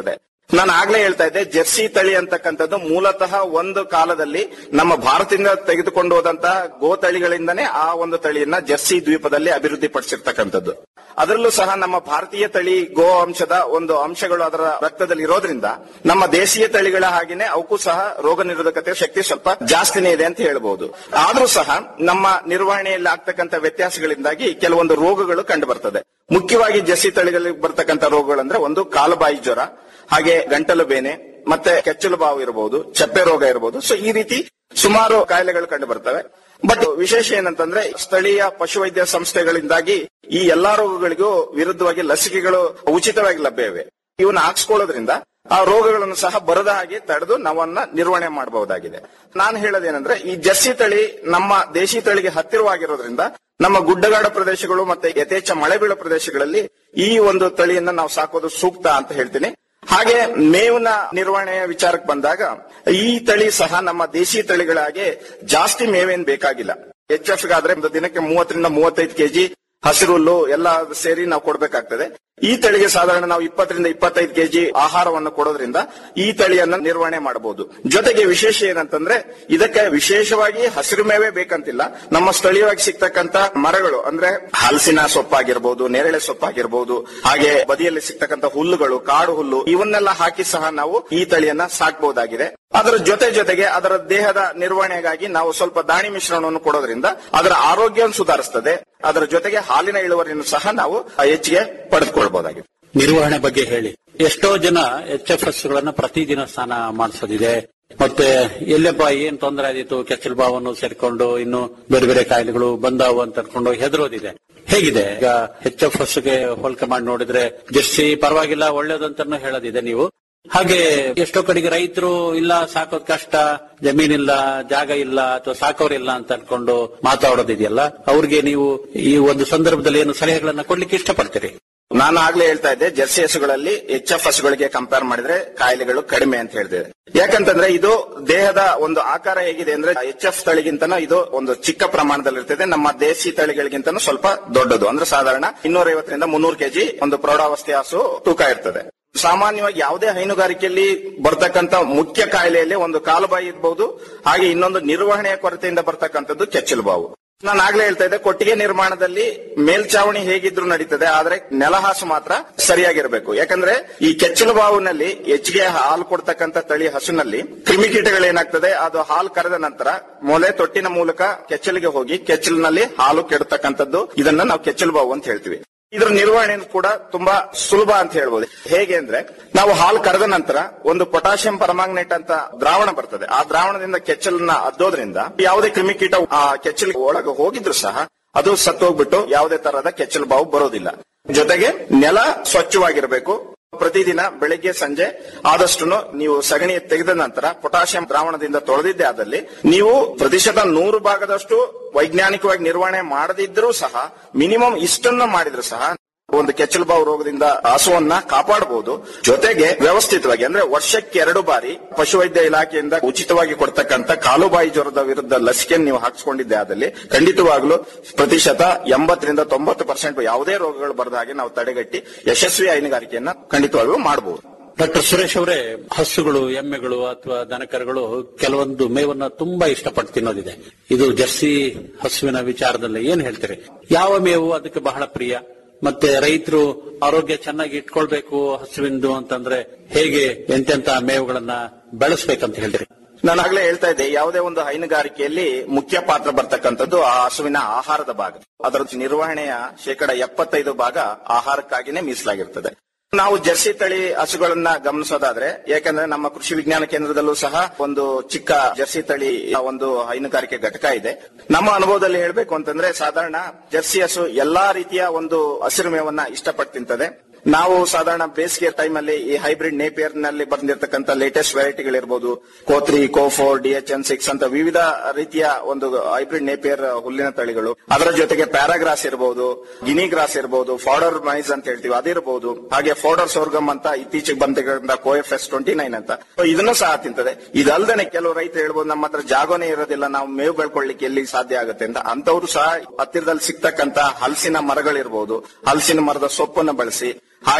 ನಾನು ಆಗ್ಲೇ ಹೇಳ್ತಾ ಇದ್ದೆ ಜೆರ್ಸಿ ತಳಿ ಅಂತಕ್ಕಂಥದ್ದು ಮೂಲತಃ ಒಂದು ಕಾಲದಲ್ಲಿ ನಮ್ಮ ಭಾರತದಿಂದ ತೆಗೆದುಕೊಂಡು ಹೋದಂತಹ ಗೋ ತಳಿಗಳಿಂದನೇ ಆ ಒಂದು ತಳಿಯನ್ನ ಜೆರ್ಸಿ ದ್ವೀಪದಲ್ಲಿ ಅಭಿವೃದ್ಧಿ ಪಡಿಸಿರ್ತಕ್ಕಂಥದ್ದು ಅದರಲ್ಲೂ ಸಹ ನಮ್ಮ ಭಾರತೀಯ ತಳಿ ಗೋ ಅಂಶದ ಒಂದು ಅಂಶಗಳು ಅದರ ರಕ್ತದಲ್ಲಿ ಇರೋದ್ರಿಂದ ನಮ್ಮ ದೇಶೀಯ ತಳಿಗಳ ಹಾಗೇನೆ ಅವಕ್ಕೂ ಸಹ ರೋಗ ನಿರೋಧಕತೆ ಶಕ್ತಿ ಸ್ವಲ್ಪ ಜಾಸ್ತಿನೇ ಇದೆ ಅಂತ ಹೇಳ್ಬಹುದು ಆದ್ರೂ ಸಹ ನಮ್ಮ ನಿರ್ವಹಣೆಯಲ್ಲಿ ಆಗ್ತಕ್ಕಂಥ ವ್ಯತ್ಯಾಸಗಳಿಂದಾಗಿ ಕೆಲವೊಂದು ರೋಗಗಳು ಕಂಡು ಬರ್ತದೆ ಮುಖ್ಯವಾಗಿ ಜೆರ್ಸಿ ತಳಿಗಳಿಗೆ ಬರ್ತಕ್ಕಂಥ ರೋಗಗಳಂದ್ರೆ ಒಂದು ಕಾಲುಬಾಯಿ ಜ್ವರ ಹಾಗೆ ಗಂಟಲು ಬೇನೆ ಮತ್ತೆ ಕೆಚ್ಚಲು ಬಾವು ಇರಬಹುದು ಚಪ್ಪೆ ರೋಗ ಇರಬಹುದು ಸೊ ಈ ರೀತಿ ಸುಮಾರು ಕಾಯಿಲೆಗಳು ಕಂಡು ಬರ್ತವೆ ಬಟ್ ವಿಶೇಷ ಏನಂತಂದ್ರೆ ಸ್ಥಳೀಯ ಪಶುವೈದ್ಯ ಸಂಸ್ಥೆಗಳಿಂದಾಗಿ ಈ ಎಲ್ಲಾ ರೋಗಗಳಿಗೂ ವಿರುದ್ಧವಾಗಿ ಲಸಿಕೆಗಳು ಉಚಿತವಾಗಿ ಲಭ್ಯ ಇವೆ ಇವನ್ನ ಹಾಕ್ಸ್ಕೊಳ್ಳೋದ್ರಿಂದ ಆ ರೋಗಗಳನ್ನು ಸಹ ಬರದ ಹಾಗೆ ತಡೆದು ನಾವನ್ನ ನಿರ್ವಹಣೆ ಮಾಡಬಹುದಾಗಿದೆ ನಾನು ಹೇಳೋದೇನೆಂದ್ರೆ ಈ ಜರ್ಸಿ ತಳಿ ನಮ್ಮ ದೇಶಿ ತಳಿಗೆ ಹತ್ತಿರವಾಗಿರೋದ್ರಿಂದ ನಮ್ಮ ಗುಡ್ಡಗಾಡ ಪ್ರದೇಶಗಳು ಮತ್ತೆ ಯಥೇಚ್ಛ ಮಳೆ ಬೀಳೋ ಪ್ರದೇಶಗಳಲ್ಲಿ ಈ ಒಂದು ತಳಿಯನ್ನ ನಾವು ಸಾಕೋದು ಸೂಕ್ತ ಅಂತ ಹೇಳ್ತೀನಿ ಹಾಗೆ ಮೇವಿನ ನಿರ್ವಹಣೆಯ ವಿಚಾರಕ್ಕೆ ಬಂದಾಗ ಈ ತಳಿ ಸಹ ನಮ್ಮ ದೇಶಿ ತಳಿಗಳಾಗೆ ಜಾಸ್ತಿ ಮೇವೇನ್ ಬೇಕಾಗಿಲ್ಲ ಎಚ್ ಎಫ್ ಗಾದ್ರೆ ಒಂದು ದಿನಕ್ಕೆ ಮೂವತ್ತರಿಂದ ಮೂವತ್ತೈದು ಕೆಜಿ ಹಸಿರು ಹುಲ್ಲು ಎಲ್ಲ ಸೇರಿ ನಾವು ಕೊಡ್ಬೇಕಾಗ್ತದೆ ಈ ತಳಿಗೆ ಸಾಧಾರಣ ನಾವು ಇಪ್ಪತ್ತರಿಂದ ಇಪ್ಪತ್ತೈದು ಕೆಜಿ ಆಹಾರವನ್ನು ಕೊಡೋದ್ರಿಂದ ಈ ತಳಿಯನ್ನ ನಿರ್ವಹಣೆ ಮಾಡಬಹುದು ಜೊತೆಗೆ ವಿಶೇಷ ಏನಂತಂದ್ರೆ ಇದಕ್ಕೆ ವಿಶೇಷವಾಗಿ ಹಸಿರು ಮೇವೇ ಬೇಕಂತಿಲ್ಲ ನಮ್ಮ ಸ್ಥಳೀಯವಾಗಿ ಸಿಗ್ತಕ್ಕಂತ ಮರಗಳು ಅಂದ್ರೆ ಹಲಸಿನ ಸೊಪ್ಪಾಗಿರ್ಬೋದು ನೇರಳೆ ಸೊಪ್ಪಾಗಿರ್ಬೋದು ಹಾಗೆ ಬದಿಯಲ್ಲಿ ಸಿಗ್ತಕ್ಕಂತ ಹುಲ್ಲುಗಳು ಕಾಡು ಹುಲ್ಲು ಇವನ್ನೆಲ್ಲ ಹಾಕಿ ಸಹ ನಾವು ಈ ತಳಿಯನ್ನ ಸಾಕಬಹುದಾಗಿದೆ ಅದರ ಜೊತೆ ಜೊತೆಗೆ ಅದರ ದೇಹದ ನಿರ್ವಹಣೆಗಾಗಿ ನಾವು ಸ್ವಲ್ಪ ದಾಣಿ ಮಿಶ್ರಣವನ್ನು ಕೊಡೋದ್ರಿಂದ ಅದರ ಆರೋಗ್ಯವನ್ನು ಸುಧಾರಿಸ್ತದೆ ಅದರ ಜೊತೆಗೆ ಹಾಲಿನ ಇಳುವರಿಯನ್ನು ಸಹ ನಾವು ಹೆಚ್ಚಿಗೆ ಪಡೆದುಕೊಳ್ಬಹುದಾಗಿದೆ ನಿರ್ವಹಣೆ ಬಗ್ಗೆ ಹೇಳಿ ಎಷ್ಟೋ ಜನ ಎಚ್ ಎಫ್ ಎಸ್ ಗಳನ್ನ ಪ್ರತಿದಿನ ಸ್ನಾನ ಮಾಡಿಸೋದಿದೆ ಮತ್ತೆ ಎಲ್ಲಪ್ಪ ಏನ್ ತೊಂದರೆ ಆದೀತು ಕೆಚ್ಚಲು ಬಾವನ್ನು ಸೇರ್ಕೊಂಡು ಇನ್ನು ಬೇರೆ ಬೇರೆ ಕಾಯಿಲೆಗಳು ಬಂದಾವು ಅಂತ ಅನ್ಕೊಂಡು ಹೆದರೋದಿದೆ ಹೇಗಿದೆ ಈಗ ಎಚ್ ಎಫ್ ಎಸ್ ಗೆ ಹೋಲಿಕೆ ಮಾಡಿ ನೋಡಿದ್ರೆ ಜರ್ಸಿ ಪರವಾಗಿಲ್ಲ ಒಳ್ಳೇದು ಅಂತಾನು ಹೇಳೋದಿದೆ ನೀವು ಹಾಗೆ ಎಷ್ಟೋ ಕಡೆಗೆ ರೈತರು ಇಲ್ಲ ಸಾಕೋದ್ ಕಷ್ಟ ಜಮೀನಿಲ್ಲ ಜಾಗ ಇಲ್ಲ ಅಥವಾ ಸಾಕೋರಿಲ್ಲ ಅಂತ ಅನ್ಕೊಂಡು ಮಾತಾಡೋದಿದೆಯಲ್ಲ ಅವ್ರಿಗೆ ನೀವು ಈ ಒಂದು ಸಂದರ್ಭದಲ್ಲಿ ಏನು ಸಲಹೆಗಳನ್ನ ಕೊಡ್ಲಿಕ್ಕೆ ಇಷ್ಟಪಡ್ತೀರಿ ನಾನು ಆಗ್ಲೇ ಹೇಳ್ತಾ ಇದ್ದೆ ಜರ್ಸಿ ಹಸುಗಳಲ್ಲಿ ಎಚ್ ಎಫ್ ಹಸುಗಳಿಗೆ ಕಂಪೇರ್ ಮಾಡಿದ್ರೆ ಕಾಯಿಲೆಗಳು ಕಡಿಮೆ ಅಂತ ಹೇಳ್ತಿದೆ ಯಾಕಂತಂದ್ರೆ ಇದು ದೇಹದ ಒಂದು ಆಕಾರ ಹೇಗಿದೆ ಅಂದ್ರೆ ಎಚ್ ಎಫ್ ತಳಿಗಿಂತನೂ ಇದು ಒಂದು ಚಿಕ್ಕ ಪ್ರಮಾಣದಲ್ಲಿ ಇರ್ತದೆ ನಮ್ಮ ದೇಸಿ ತಳಿಗಳಿಗಿಂತನೂ ಸ್ವಲ್ಪ ದೊಡ್ಡದು ಅಂದ್ರೆ ಸಾಧಾರಣ ಇನ್ನೂರ ಐವತ್ತರಿಂದ ಮುನ್ನೂರು ಕೆಜಿ ಒಂದು ಪ್ರೌಢಾವಸ್ಥೆ ಹಸು ತೂಕ ಇರ್ತದೆ ಸಾಮಾನ್ಯವಾಗಿ ಯಾವುದೇ ಹೈನುಗಾರಿಕೆಯಲ್ಲಿ ಬರ್ತಕ್ಕಂತ ಮುಖ್ಯ ಕಾಯಿಲೆಯಲ್ಲಿ ಒಂದು ಕಾಲುಬಾಯಿ ಇರಬಹುದು ಹಾಗೆ ಇನ್ನೊಂದು ನಿರ್ವಹಣೆಯ ಕೊರತೆಯಿಂದ ಬರ್ತಕ್ಕಂಥದ್ದು ಕೆಚ್ಚಲು ಬಾವು ನಾನು ಆಗ್ಲೇ ಹೇಳ್ತಾ ಇದ್ದೆ ಕೊಟ್ಟಿಗೆ ನಿರ್ಮಾಣದಲ್ಲಿ ಮೇಲ್ಚಾವಣಿ ಹೇಗಿದ್ರು ನಡೀತದೆ ಆದ್ರೆ ನೆಲಹಾಸು ಮಾತ್ರ ಸರಿಯಾಗಿರ್ಬೇಕು ಯಾಕಂದ್ರೆ ಈ ಕೆಚ್ಚಲು ಬಾವಿನಲ್ಲಿ ಹೆಚ್ಚಿಗೆ ಹಾಲು ಕೊಡ್ತಕ್ಕಂತ ತಳಿ ಹಸುನಲ್ಲಿ ಕ್ರಿಮಿಕೀಟಗಳೇನಾಗ್ತದೆ ಅದು ಹಾಲು ಕರೆದ ನಂತರ ಮೊಲೆ ತೊಟ್ಟಿನ ಮೂಲಕ ಕೆಚ್ಚಲಿಗೆ ಹೋಗಿ ಕೆಚ್ಚಲಿನಲ್ಲಿ ಹಾಲು ಕೆಡತಕ್ಕಂಥದ್ದು ಇದನ್ನ ನಾವು ಕೆಚ್ಚಲು ಬಾವು ಅಂತ ಹೇಳ್ತೀವಿ ಇದರ ನಿರ್ವಹಣೆ ಕೂಡ ತುಂಬಾ ಸುಲಭ ಅಂತ ಹೇಳ್ಬೋದು ಹೇಗೆ ಅಂದ್ರೆ ನಾವು ಹಾಲು ಕರೆದ ನಂತರ ಒಂದು ಪೊಟ್ಯಾಷಿಯಂ ಪರಮಾಂಗನೇಟ್ ಅಂತ ದ್ರಾವಣ ಬರ್ತದೆ ಆ ದ್ರಾವಣದಿಂದ ಕೆಚ್ಚಲನ್ನ ಅದ್ದೋದ್ರಿಂದ ಯಾವುದೇ ಕ್ರಿಮಿಕೀಟ ಆ ಕೆಚ್ಚಲಿಗೆ ಒಳಗೆ ಹೋಗಿದ್ರು ಸಹ ಅದು ಸತ್ತು ಹೋಗ್ಬಿಟ್ಟು ಯಾವುದೇ ತರಹದ ಕೆಚ್ಚಲು ಬಾವು ಬರೋದಿಲ್ಲ ಜೊತೆಗೆ ನೆಲ ಸ್ವಚ್ಛವಾಗಿರಬೇಕು ಪ್ರತಿದಿನ ಬೆಳಿಗ್ಗೆ ಸಂಜೆ ಆದಷ್ಟು ನೀವು ಸಗಣಿ ತೆಗೆದ ನಂತರ ಪೊಟ್ಯಾಷಿಯಂ ದ್ರಾವಣದಿಂದ ತೊಳೆದಿದ್ದೇ ಆದಲ್ಲಿ ನೀವು ಪ್ರತಿಶತ ನೂರು ಭಾಗದಷ್ಟು ವೈಜ್ಞಾನಿಕವಾಗಿ ನಿರ್ವಹಣೆ ಮಾಡದಿದ್ರೂ ಸಹ ಮಿನಿಮಮ್ ಇಷ್ಟನ್ನು ಮಾಡಿದ್ರು ಸಹ ಒಂದು ಕೆಚ್ಚಲು ಬಾವು ರೋಗದಿಂದ ಹಸುವನ್ನ ಕಾಪಾಡಬಹುದು ಜೊತೆಗೆ ವ್ಯವಸ್ಥಿತವಾಗಿ ಅಂದ್ರೆ ವರ್ಷಕ್ಕೆ ಎರಡು ಬಾರಿ ಪಶುವೈದ್ಯ ಇಲಾಖೆಯಿಂದ ಉಚಿತವಾಗಿ ಕೊಡ್ತಕ್ಕಂತ ಕಾಲುಬಾಯಿ ಜ್ವರದ ವಿರುದ್ಧ ಲಸಿಕೆಯನ್ನು ನೀವು ಹಾಕಿಸ್ಕೊಂಡಿದ್ದೆ ಆದಲ್ಲಿ ಖಂಡಿತವಾಗ್ಲೂ ಪ್ರತಿಶತ ಎಂಬತ್ತರಿಂದ ತೊಂಬತ್ತು ಪರ್ಸೆಂಟ್ ಯಾವುದೇ ರೋಗಗಳು ಬರದ ಹಾಗೆ ನಾವು ತಡೆಗಟ್ಟಿ ಯಶಸ್ವಿ ಹೈನುಗಾರಿಕೆಯನ್ನ ಖಂಡಿತವಾಗ್ಲೂ ಮಾಡಬಹುದು ಡಾಕ್ಟರ್ ಸುರೇಶ್ ಅವರೇ ಹಸುಗಳು ಎಮ್ಮೆಗಳು ಅಥವಾ ದನಕರುಗಳು ಕೆಲವೊಂದು ಮೇವನ್ನ ತುಂಬಾ ಇಷ್ಟಪಟ್ಟು ತಿನ್ನೋದಿದೆ ಇದು ಜರ್ಸಿ ಹಸುವಿನ ವಿಚಾರದಲ್ಲಿ ಏನ್ ಹೇಳ್ತೀರಿ ಯಾವ ಮೇವು ಅದಕ್ಕೆ ಬಹಳ ಪ್ರಿಯ ಮತ್ತೆ ರೈತರು ಆರೋಗ್ಯ ಚೆನ್ನಾಗಿ ಇಟ್ಕೊಳ್ಬೇಕು ಹಸುವಿಂದು ಅಂತಂದ್ರೆ ಹೇಗೆ ಎಂತೆಂತ ಮೇವುಗಳನ್ನ ಬೆಳೆಸ್ಬೇಕಂತ ಹೇಳ್ತೀರಿ ನಾನು ಆಗ್ಲೇ ಹೇಳ್ತಾ ಇದ್ದೆ ಯಾವುದೇ ಒಂದು ಹೈನುಗಾರಿಕೆಯಲ್ಲಿ ಮುಖ್ಯ ಪಾತ್ರ ಬರ್ತಕ್ಕಂಥದ್ದು ಆ ಹಸುವಿನ ಆಹಾರದ ಭಾಗ ಅದರ ನಿರ್ವಹಣೆಯ ಶೇಕಡ ಎಪ್ಪತ್ತೈದು ಭಾಗ ಆಹಾರಕ್ಕಾಗಿನೇ ಮೀಸಲಾಗಿರ್ತದೆ ನಾವು ಜರ್ಸಿ ತಳಿ ಹಸುಗಳನ್ನ ಗಮನಿಸೋದಾದ್ರೆ ಯಾಕಂದ್ರೆ ನಮ್ಮ ಕೃಷಿ ವಿಜ್ಞಾನ ಕೇಂದ್ರದಲ್ಲೂ ಸಹ ಒಂದು ಚಿಕ್ಕ ಜರ್ಸಿ ತಳಿ ಒಂದು ಹೈನುಗಾರಿಕೆ ಘಟಕ ಇದೆ ನಮ್ಮ ಅನುಭವದಲ್ಲಿ ಹೇಳ್ಬೇಕು ಅಂತಂದ್ರೆ ಸಾಧಾರಣ ಜರ್ಸಿ ಹಸು ಎಲ್ಲಾ ರೀತಿಯ ಒಂದು ಹಸಿರು ಮೇವನ್ನ ಇಷ್ಟಪಟ್ಟು ತಿಂತದೆ ನಾವು ಸಾಧಾರಣ ಬೇಸಿಗೆ ಟೈಮ್ ಅಲ್ಲಿ ಈ ಹೈಬ್ರಿಡ್ ನೇಪಿಯರ್ ನಲ್ಲಿ ಬಂದಿರತಕ್ಕಂತ ಲೇಟೆಸ್ಟ್ ವೆರೈಟಿಗಳಿರ್ಬೋದು CO three CO four DH N six ಅಂತ ವಿವಿಧ ರೀತಿಯ ಒಂದು ಹೈಬ್ರಿಡ್ ನೇಪಿಯರ್ ಹುಲ್ಲಿನ ತಳಿಗಳು ಅದರ ಜೊತೆಗೆ ಪ್ಯಾರಾಗ್ರಾಸ್ ಇರಬಹುದು ಗಿನಿ ಗ್ರಾಸ್ ಇರಬಹುದು ಫಾಡರ್ ಮೈಸ್ ಅಂತ ಹೇಳ್ತೀವಿ ಅದಿರಬಹುದು ಹಾಗೆ ಫೋಡರ್ ಸೋರ್ಗಮ್ ಅಂತ ಇತ್ತೀಚೆಗೆ ಬಂದಿರತಕ್ಕಂತ ಕೋಎಫ್ ಎಸ್ ಟ್ವೆಂಟಿ ನೈನ್ ಅಂತ So ಇದನ್ನು ಸಹ ತಿಂತದೆ ಇದಲ್ದೇನೆ ಕೆಲವು ರೈತರು ಹೇಳ್ಬೋದು ನಮ್ಮ ಹತ್ರ ಜಾಗನೇ ಇರೋದಿಲ್ಲ ನಾವು ಮೇವು ಬೆಳ್ಕೊಳ್ಳಿಕ್ಕೆ ಎಲ್ಲಿ ಸಾಧ್ಯ ಆಗುತ್ತೆ ಅಂತ ಅಂತವರು ಸಹ ಹತ್ತಿರದಲ್ಲಿ ಸಿಗ್ತಕ್ಕಂತ ಹಲಸಿನ ಮರಗಳಿರ್ಬೋದು ಹಲಸಿನ ಮರದ ಸೊಪ್ಪನ್ನು ಬಳಸಿ ಹಾಗೇನೆ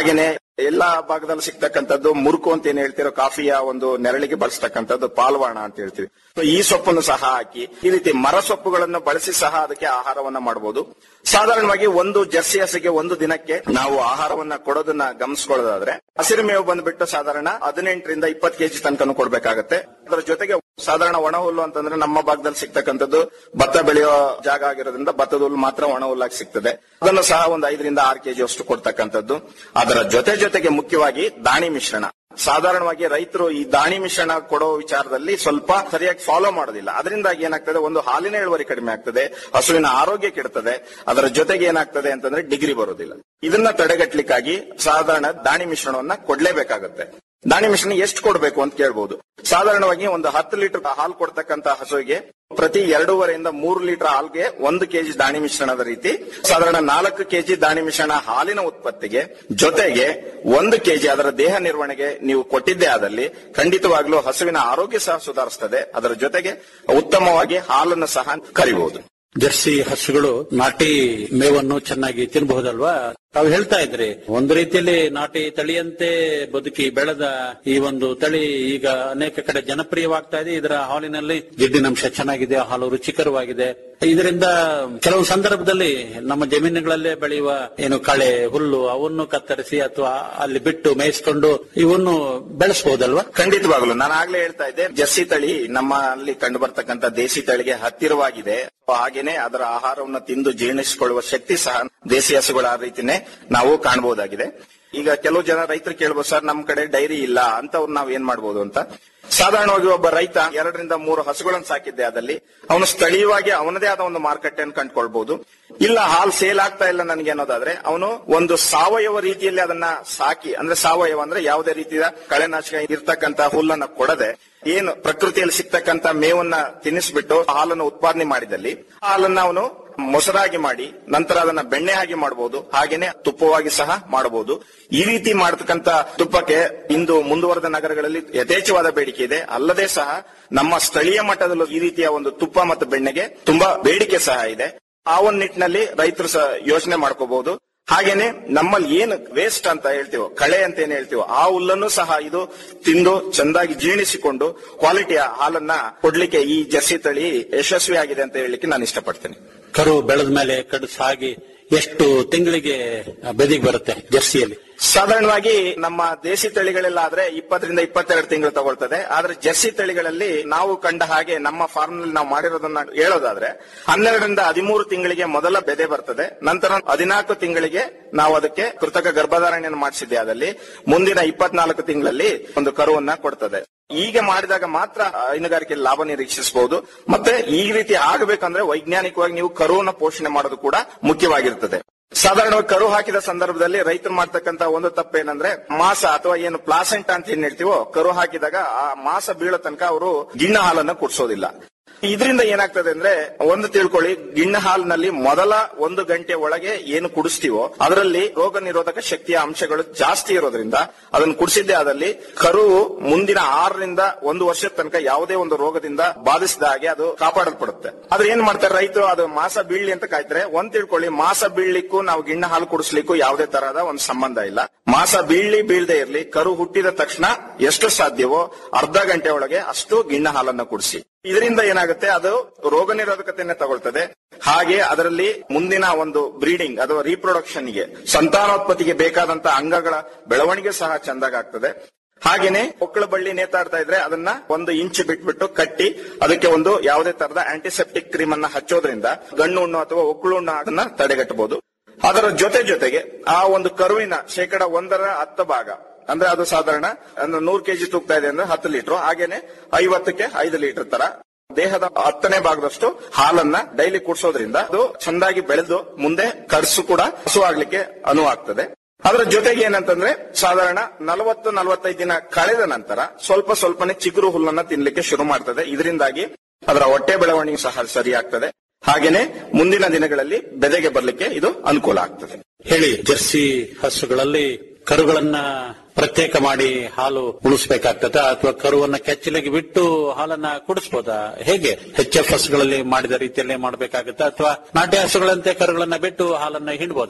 ಎಲ್ಲಾ ಭಾಗದಲ್ಲಿ ಸಿಗ್ತಕ್ಕಂಥದ್ದು ಮುರುಕು ಅಂತ ಏನ್ ಹೇಳ್ತಿರೋ ಕಾಫಿಯ ಒಂದು ನೆರಳಿಗೆ ಬಳಸ್ತಕ್ಕಂಥದ್ದು ಪಾಲ್ವಾಣ ಅಂತ ಹೇಳ್ತೀವಿ So, ಈ ಸೊಪ್ಪನ್ನು ಸಹ ಹಾಕಿ ಈ ರೀತಿ ಮರ ಸೊಪ್ಪುಗಳನ್ನು ಬಳಸಿ ಸಹ ಅದಕ್ಕೆ ಆಹಾರವನ್ನ ಮಾಡಬಹುದು ಸಾಧಾರಣವಾಗಿ ಒಂದು ಜರ್ಸಿ ಹಸಿಗೆ ಒಂದು ದಿನಕ್ಕೆ ನಾವು ಆಹಾರವನ್ನ ಕೊಡೋದನ್ನ ಗಮನಿಸ್ಕೊಳ್ಳೋದಾದ್ರೆ ಹಸಿರು ಮೇವು ಬಂದ್ಬಿಟ್ಟು ಸಾಧಾರಣ ಹದಿನೆಂಟರಿಂದ ಇಪ್ಪತ್ತು ಕೆಜಿ ತನಕನೂ ಕೊಡ್ಬೇಕಾಗತ್ತೆ ಅದರ ಜೊತೆಗೆ ಸಾಧಾರಣ ಒಣ ಹುಲ್ಲು ಅಂತಂದ್ರೆ ನಮ್ಮ ಭಾಗದಲ್ಲಿ ಸಿಗ್ತಕ್ಕಂಥದ್ದು ಭತ್ತ ಬೆಳೆಯೋ ಜಾಗ ಆಗಿರೋದ್ರಿಂದ ಭತ್ತದ ಹುಲ್ಲು ಮಾತ್ರ ಒಣ ಹುಲ್ಲಾಗಿ ಸಿಗ್ತದೆ ಅದನ್ನು ಸಹ ಒಂದು ಐದರಿಂದ ಆರು ಕೆಜಿ ಅಷ್ಟು ಕೊಡ್ತಕ್ಕಂಥದ್ದು ಅದರ ಜೊತೆ ಜೊತೆಗೆ ಮುಖ್ಯವಾಗಿ ದಾಣಿ ಮಿಶ್ರಣ ಸಾಧಾರಣವಾಗಿ ರೈತರು ಈ ದಾಣಿ ಮಿಶ್ರಣ ಕೊಡೋ ವಿಚಾರದಲ್ಲಿ ಸ್ವಲ್ಪ ಸರಿಯಾಗಿ ಫಾಲೋ ಮಾಡೋದಿಲ್ಲ ಅದರಿಂದಾಗಿ ಏನಾಗ್ತದೆ ಒಂದು ಹಾಲಿನ ಇಳುವರಿ ಕಡಿಮೆ ಆಗ್ತದೆ ಹಸುವಿನ ಆರೋಗ್ಯ ಕೆಡ್ತದೆ ಅದರ ಜೊತೆಗೆ ಏನಾಗ್ತದೆ ಅಂತಂದ್ರೆ ಡಿಗ್ರಿ ಬರೋದಿಲ್ಲ ಇದನ್ನ ತಡೆಗಟ್ಟಲಿಕ್ಕಾಗಿ ಸಾಧಾರಣ ದಾಣಿ ಮಿಶ್ರಣವನ್ನ ಕೊಡ್ಲೇಬೇಕಾಗತ್ತೆ ದಾಣಿ ಮಿಶ್ರಣ ಎಷ್ಟು ಕೊಡಬೇಕು ಅಂತ ಕೇಳ್ಬೋದು ಸಾಧಾರಣವಾಗಿ ಒಂದು ಹತ್ತು ಲೀಟರ್ ಹಾಲು ಕೊಡ್ತಕ್ಕಂತ ಹಸುವಿಗೆ ಪ್ರತಿ ಎರಡೂವರೆಯಿಂದ ಮೂರು ಲೀಟರ್ ಹಾಲ್ಗೆ ಒಂದು ಕೆಜಿ ದಾಣಿ ಮಿಶ್ರಣದ ರೀತಿ ಸಾಧಾರಣ ನಾಲ್ಕು ಕೆಜಿ ದಾಣಿ ಮಿಶ್ರಣ ಹಾಲಿನ ಉತ್ಪತ್ತಿಗೆ ಜೊತೆಗೆ ಒಂದು ಕೆಜಿ ಅದರ ದೇಹ ನಿರ್ವಹಣೆಗೆ ನೀವು ಕೊಟ್ಟಿದ್ದೇ ಆದಲ್ಲಿ ಖಂಡಿತವಾಗ್ಲೂ ಹಸುವಿನ ಆರೋಗ್ಯ ಸಹ ಸುಧಾರಿಸ್ತದೆ ಅದರ ಜೊತೆಗೆ ಉತ್ತಮವಾಗಿ ಹಾಲನ್ನು ಸಹ ಕರಿಬಹುದು ಜರ್ಸಿ ಹಸುಗಳು ನಾಟಿ ಮೇವನ್ನು ಚೆನ್ನಾಗಿ ತಿನ್ನಬಹುದಲ್ವಾ ತಾವು ಹೇಳ್ತಾ ಇದ್ರಿ ಒಂದು ರೀತಿಯಲ್ಲಿ ನಾಟಿ ತಳಿಯಂತೆ ಬದುಕಿ ಬೆಳೆದ ಈ ಒಂದು ತಳಿ ಈಗ ಅನೇಕ ಕಡೆ ಜನಪ್ರಿಯವಾಗ್ತಾ ಇದೆ ಇದರ ಹಾಲಿನಲ್ಲಿ ಜಿಡ್ಡಿನಂಶ ಚೆನ್ನಾಗಿದೆ ಹಾಲು ರುಚಿಕರವಾಗಿದೆ ಇದರಿಂದ ಕೆಲವು ಸಂದರ್ಭದಲ್ಲಿ ನಮ್ಮ ಜಮೀನುಗಳಲ್ಲೇ ಬೆಳೆಯುವ ಏನು ಕಳೆ ಹುಲ್ಲು ಅವನ್ನು ಕತ್ತರಿಸಿ ಅಥವಾ ಅಲ್ಲಿ ಬಿಟ್ಟು ಮೇಯಿಸಿಕೊಂಡು ಇವನ್ನು ಬೆಳೆಸಬಹುದಲ್ವಾ ಖಂಡಿತವಾಗಲು ನಾನು ಆಗ್ಲೇ ಹೇಳ್ತಾ ಇದ್ದೆ ಜರ್ಸಿ ತಳಿ ನಮ್ಮಲ್ಲಿ ಕಂಡು ಬರ್ತಕ್ಕಂಥ ದೇಸಿ ತಳಿಗೆ ಹತ್ತಿರವಾಗಿದೆ ಹಾಗೇನೆ ಅದರ ಆಹಾರವನ್ನು ತಿಂದು ಜೀರ್ಣಿಸಿಕೊಳ್ಳುವ ಶಕ್ತಿ ಸಹ ದೇಸಿ ಹಸುಗಳ ರೀತಿನೇ ನಾವು ಕಾಣಬಹುದಾಗಿದೆ ಈಗ ಕೆಲವು ಜನ ರೈತರು ಕೇಳ್ಬೋದು ಸರ್ ನಮ್ ಕಡೆ ಡೈರಿ ಇಲ್ಲ ಅಂತವ್ರು ನಾವ್ ಏನ್ ಮಾಡ್ಬೋದು ಅಂತ ಸಾಧಾರಣವಾಗಿ ಒಬ್ಬ ರೈತ ಎರಡರಿಂದ ಮೂರು ಹಸುಗಳನ್ನು ಸಾಕಿದ್ದೆ ಅದಲ್ಲಿ ಅವನು ಸ್ಥಳೀಯವಾಗಿ ಅವನದೇ ಆದ ಒಂದು ಮಾರುಕಟ್ಟೆಯನ್ನು ಕಂಡುಕೊಳ್ಬಹುದು ಇಲ್ಲ ಹಾಲ್ ಸೇಲ್ ಆಗ್ತಾ ಇಲ್ಲ ನನಗೆ ಅನ್ನೋದಾದ್ರೆ ಅವನು ಒಂದು ಸಾವಯವ ರೀತಿಯಲ್ಲಿ ಅದನ್ನ ಸಾಕಿ ಅಂದ್ರೆ ಸಾವಯವ ಅಂದ್ರೆ ಯಾವುದೇ ರೀತಿಯ ಕಳೆನಾಶಕ ಇರ್ತಕ್ಕಂತ ಹುಲ್ಲನ್ನ ಕೊಡದೆ ಏನು ಪ್ರಕೃತಿಯಲ್ಲಿ ಸಿಗ್ತಕ್ಕಂತ ಮೇವನ್ನ ತಿನ್ನಿಸ್ಬಿಟ್ಟು ಹಾಲನ್ನು ಉತ್ಪಾದನೆ ಮಾಡಿದಲ್ಲಿ ಹಾಲನ್ನ ಅವನು ಮೊಸರಾಗಿ ಮಾಡಿ ನಂತರ ಅದನ್ನ ಬೆಣ್ಣೆ ಆಗಿ ಮಾಡಬಹುದು ಹಾಗೇನೆ ತುಪ್ಪವಾಗಿ ಸಹ ಮಾಡಬಹುದು ಈ ರೀತಿ ಮಾಡತಕ್ಕಂತ ತುಪ್ಪಕ್ಕೆ ಇಂದು ಮುಂದುವರೆದ ನಗರಗಳಲ್ಲಿ ಯಥೇಚ್ಛವಾದ ಬೇಡಿಕೆ ಇದೆ ಅಲ್ಲದೆ ಸಹ ನಮ್ಮ ಸ್ಥಳೀಯ ಮಟ್ಟದಲ್ಲೂ ಈ ರೀತಿಯ ಒಂದು ತುಪ್ಪ ಮತ್ತು ಬೆಣ್ಣೆಗೆ ತುಂಬಾ ಬೇಡಿಕೆ ಸಹ ಇದೆ ಆ ಒಂದು ನಿಟ್ಟಿನಲ್ಲಿ ರೈತರು ಸಹ ಯೋಚನೆ ಮಾಡ್ಕೋಬಹುದು ಹಾಗೇನೆ ನಮ್ಮಲ್ಲಿ ಏನು ವೇಸ್ಟ್ ಅಂತ ಹೇಳ್ತೀವೋ ಕಳೆ ಅಂತ ಏನ್ ಹೇಳ್ತೀವೋ ಆ ಹುಲ್ಲನ್ನು ಸಹ ಇದು ತಿಂದು ಚೆಂದಾಗಿ ಜೀರ್ಣಿಸಿಕೊಂಡು ಕ್ವಾಲಿಟಿಯ ಹಾಲನ್ನ ಕೊಡ್ಲಿಕ್ಕೆ ಈ ಜರ್ಸಿ ತಳಿ ಯಶಸ್ವಿ ಆಗಿದೆ ಅಂತ ಹೇಳಲಿಕ್ಕೆ ನಾನು ಇಷ್ಟಪಡ್ತೇನೆ ಕರು ಬೆಳೆದ ಮೇಲೆ ಕಡುಸಾಗಿ ಎಷ್ಟು ತಿಂಗಳಿಗೆ ಬೆದಿಗೆ ಬರುತ್ತೆ ಜರ್ಸಿಯಲ್ಲಿ ಸಾಧಾರಣವಾಗಿ ನಮ್ಮ ದೇಸಿ ತಳಿಗಳೆಲ್ಲ ಆದ್ರೆ ಇಪ್ಪತ್ತರಿಂದ ಇಪ್ಪತ್ತೆರಡು ತಿಂಗಳು ತಗೊಳ್ತದೆ ಆದ್ರೆ ಜರ್ಸಿ ತಳಿಗಳಲ್ಲಿ ನಾವು ಕಂಡ ಹಾಗೆ ನಮ್ಮ ಫಾರ್ಮ್ ನಲ್ಲಿ ನಾವು ಮಾಡಿರೋದನ್ನ ಹೇಳೋದಾದ್ರೆ ಹನ್ನೆರಡರಿಂದ ಹದಿಮೂರು ತಿಂಗಳಿಗೆ ಮೊದಲ ಬೆದೆ ಬರ್ತದೆ ನಂತರ ಹದಿನಾಲ್ಕು ತಿಂಗಳಿಗೆ ನಾವು ಅದಕ್ಕೆ ಕೃತಕ ಗರ್ಭಧಾರಣೆಯನ್ನು ಮಾಡಿಸಿದ್ದೆ ಅದಲ್ಲಿ ಮುಂದಿನ ಇಪ್ಪತ್ನಾಲ್ಕು ತಿಂಗಳಲ್ಲಿ ಒಂದು ಕರುವನ್ನ ಕೊಡ್ತದೆ ಈಗ ಮಾಡಿದಾಗ ಮಾತ್ರ ಹೈನುಗಾರಿಕೆ ಲಾಭ ನಿರೀಕ್ಷಿಸಬಹುದು ಮತ್ತೆ ಈ ರೀತಿ ಆಗಬೇಕಂದ್ರೆ ವೈಜ್ಞಾನಿಕವಾಗಿ ನೀವು ಕರುವನ್ನ ಪೋಷಣೆ ಮಾಡೋದು ಕೂಡ ಮುಖ್ಯವಾಗಿರ್ತದೆ ಸಾಧಾರಣವಾಗಿ ಕರು ಹಾಕಿದ ಸಂದರ್ಭದಲ್ಲಿ ರೈತರು ಮಾಡ್ತಕ್ಕಂತ ಒಂದು ತಪ್ಪೇನಂದ್ರೆ ಮಾಸ ಅಥವಾ ಏನು ಪ್ಲಾಸೆಂಟ ಅಂತ ಏನ್ ಹೇಳ್ತೀವೋ ಕರು ಹಾಕಿದಾಗ ಆ ಮಾಸ ಬೀಳೋ ತನಕ ಅವರು ಗಿಣ್ಣ ಹಾಲನ್ನ ಕುಡಿಸೋದಿಲ್ಲ ಇದರಿಂದ ಏನಾಗ್ತದೆ ಅಂದ್ರೆ ಒಂದು ತಿಳ್ಕೊಳ್ಳಿ ಗಿಣ್ಣ ಹಾಲಿನಲ್ಲಿ ಮೊದಲ ಒಂದು ಗಂಟೆ ಒಳಗೆ ಏನು ಕುಡಿಸ್ತೀವೋ ಅದರಲ್ಲಿ ರೋಗ ನಿರೋಧಕ ಶಕ್ತಿಯ ಅಂಶಗಳು ಜಾಸ್ತಿ ಇರೋದ್ರಿಂದ ಅದನ್ನು ಕುಡಿಸಿದ್ದೇ ಆದಲ್ಲಿ ಕರು ಮುಂದಿನ ಆರರಿಂದ ಒಂದು ವರ್ಷದ ತನಕ ಯಾವುದೇ ಒಂದು ರೋಗದಿಂದ ಬಾಧಿಸಿದ ಹಾಗೆ ಅದು ಕಾಪಾಡಲ್ಪಡುತ್ತೆ ಆದ್ರೆ ಏನ್ ಮಾಡ್ತಾರೆ ರೈತರು ಅದು ಮಾಸ ಬೀಳ್ಲಿ ಅಂತ ಕಾಯ್ತಾರೆ ಒಂದ್ ತಿಳ್ಕೊಳ್ಳಿ ಮಾಸ ಬೀಳ್ಲಿಕ್ಕೂ ನಾವು ಗಿಣ್ಣ ಹಾಲು ಕುಡಿಸ್ಲಿಕ್ಕೂ ಯಾವುದೇ ತರಹದ ಒಂದು ಸಂಬಂಧ ಇಲ್ಲ ಮಾಸ ಬೀಳ್ಲಿ ಬೀಳದೆ ಇರ್ಲಿ ಕರು ಹುಟ್ಟಿದ ತಕ್ಷಣ ಎಷ್ಟು ಸಾಧ್ಯವೋ ಅರ್ಧ ಗಂಟೆ ಒಳಗೆ ಅಷ್ಟು ಗಿಣ್ಣ ಹಾಲನ್ನ ಕುಡಿಸಿ ಇದರಿಂದ ಏನಾಗುತ್ತೆ ಅದು ರೋಗ ನಿರೋಧಕತೆಯನ್ನ ತಗೊಳ್ತದೆ ಹಾಗೆ ಅದರಲ್ಲಿ ಮುಂದಿನ ಒಂದು ಬ್ರೀಡಿಂಗ್ ಅಥವಾ ರೀಪ್ರೊಡಕ್ಷನ್ ಗೆ ಸಂತಾನೋತ್ಪತ್ತಿಗೆ ಬೇಕಾದಂತ ಅಂಗಗಳ ಬೆಳವಣಿಗೆ ಸಹ ಚಂದಾಗಾಗ್ತದೆ ಹಾಗೇನೆ ಒಕ್ಕಳ ಬಳ್ಳಿ ನೇತಾಡ್ತಾ ಇದ್ರೆ ಅದನ್ನ ಒಂದು ಇಂಚ್ ಬಿಟ್ಬಿಟ್ಟು ಕಟ್ಟಿ ಅದಕ್ಕೆ ಒಂದು ಯಾವುದೇ ತರದ ಆಂಟಿಸೆಪ್ಟಿಕ್ ಕ್ರೀಮ್ ಅನ್ನ ಹಚ್ಚೋದ್ರಿಂದ ಗಣ್ಣು ಹುಣ್ಣು ಅಥವಾ ಒಕ್ಕಳು ಹುಣ್ಣು ಅದನ್ನ ತಡೆಗಟ್ಟಬಹುದು ಅದರ ಜೊತೆ ಜೊತೆಗೆ ಆ ಒಂದು ಕರುವಿನ ಶೇಕಡ ಒಂದರ ಹತ್ತು ಭಾಗ ಅಂದ್ರೆ ಅದು ಸಾಧಾರಣ ಅಂದ್ರೆ ನೂರು ಕೆಜಿ ತೂಗ್ತಾ ಇದೆ ಅಂದ್ರೆ ಹತ್ತು ಲೀಟರ್ ಹಾಗೇನೆ ಐವತ್ತಕ್ಕೆ ಐದು ಲೀಟರ್ ತರ ದೇಹದ ಹತ್ತನೇ ಭಾಗದಷ್ಟು ಹಾಲನ್ನ ಡೈಲಿ ಕುಡಿಸೋದ್ರಿಂದ ಅದು ಚೆಂದಾಗಿ ಬೆಳೆದು ಮುಂದೆ ಕರ್ಸು ಕೂಡ ಹಸು ಆಗ್ಲಿಕ್ಕೆ ಅನುವಾಗ್ತದೆ ಅದರ ಜೊತೆಗೆ ಏನಂತಂದ್ರೆ ಸಾಧಾರಣ ನಲವತ್ತು ನಲವತ್ತೈದು ದಿನ ಕಳೆದ ನಂತರ ಸ್ವಲ್ಪ ಸ್ವಲ್ಪನೇ ಚಿಗುರು ಹುಲ್ಲನ್ನ ತಿನ್ಲಿಕ್ಕೆ ಶುರು ಮಾಡ್ತದೆ ಇದರಿಂದಾಗಿ ಅದರ ಹೊಟ್ಟೆ ಬೆಳವಣಿಗೆ ಸಹ ಸರಿಯಾಗ್ತದೆ ಹಾಗೇನೆ ಮುಂದಿನ ದಿನಗಳಲ್ಲಿ ಬೆದೆಗೆ ಬರ್ಲಿಕ್ಕೆ ಇದು ಅನುಕೂಲ ಆಗ್ತದೆ ಹೇಳಿ ಜರ್ಸಿ ಹಸುಗಳಲ್ಲಿ ಕರುಗಳನ್ನ ಪ್ರತ್ಯೇಕ ಮಾಡಿ ಹಾಲು ಉಳಿಸಬೇಕಾಗ್ತದ ಅಥವಾ ಕರುವನ್ನ ಕೆಚ್ಚಲಿಗೆ ಬಿಟ್ಟು ಹಾಲನ್ನ ಕುಡಿಸಬಹುದಾ ಹೇಗೆ ಎಚ್ ಎಫ್ ಹಸುಗಳಲ್ಲಿ ಮಾಡಿದ ರೀತಿಯಲ್ಲೇ ಮಾಡಬೇಕಾಗತ್ತಾ ಅಥವಾ ನಾಟಿ ಹಸುಗಳಂತೆ ಕರುಗಳನ್ನ ಬಿಟ್ಟು ಹಾಲನ್ನ ಹಿಂಡ್ಬೋದಾ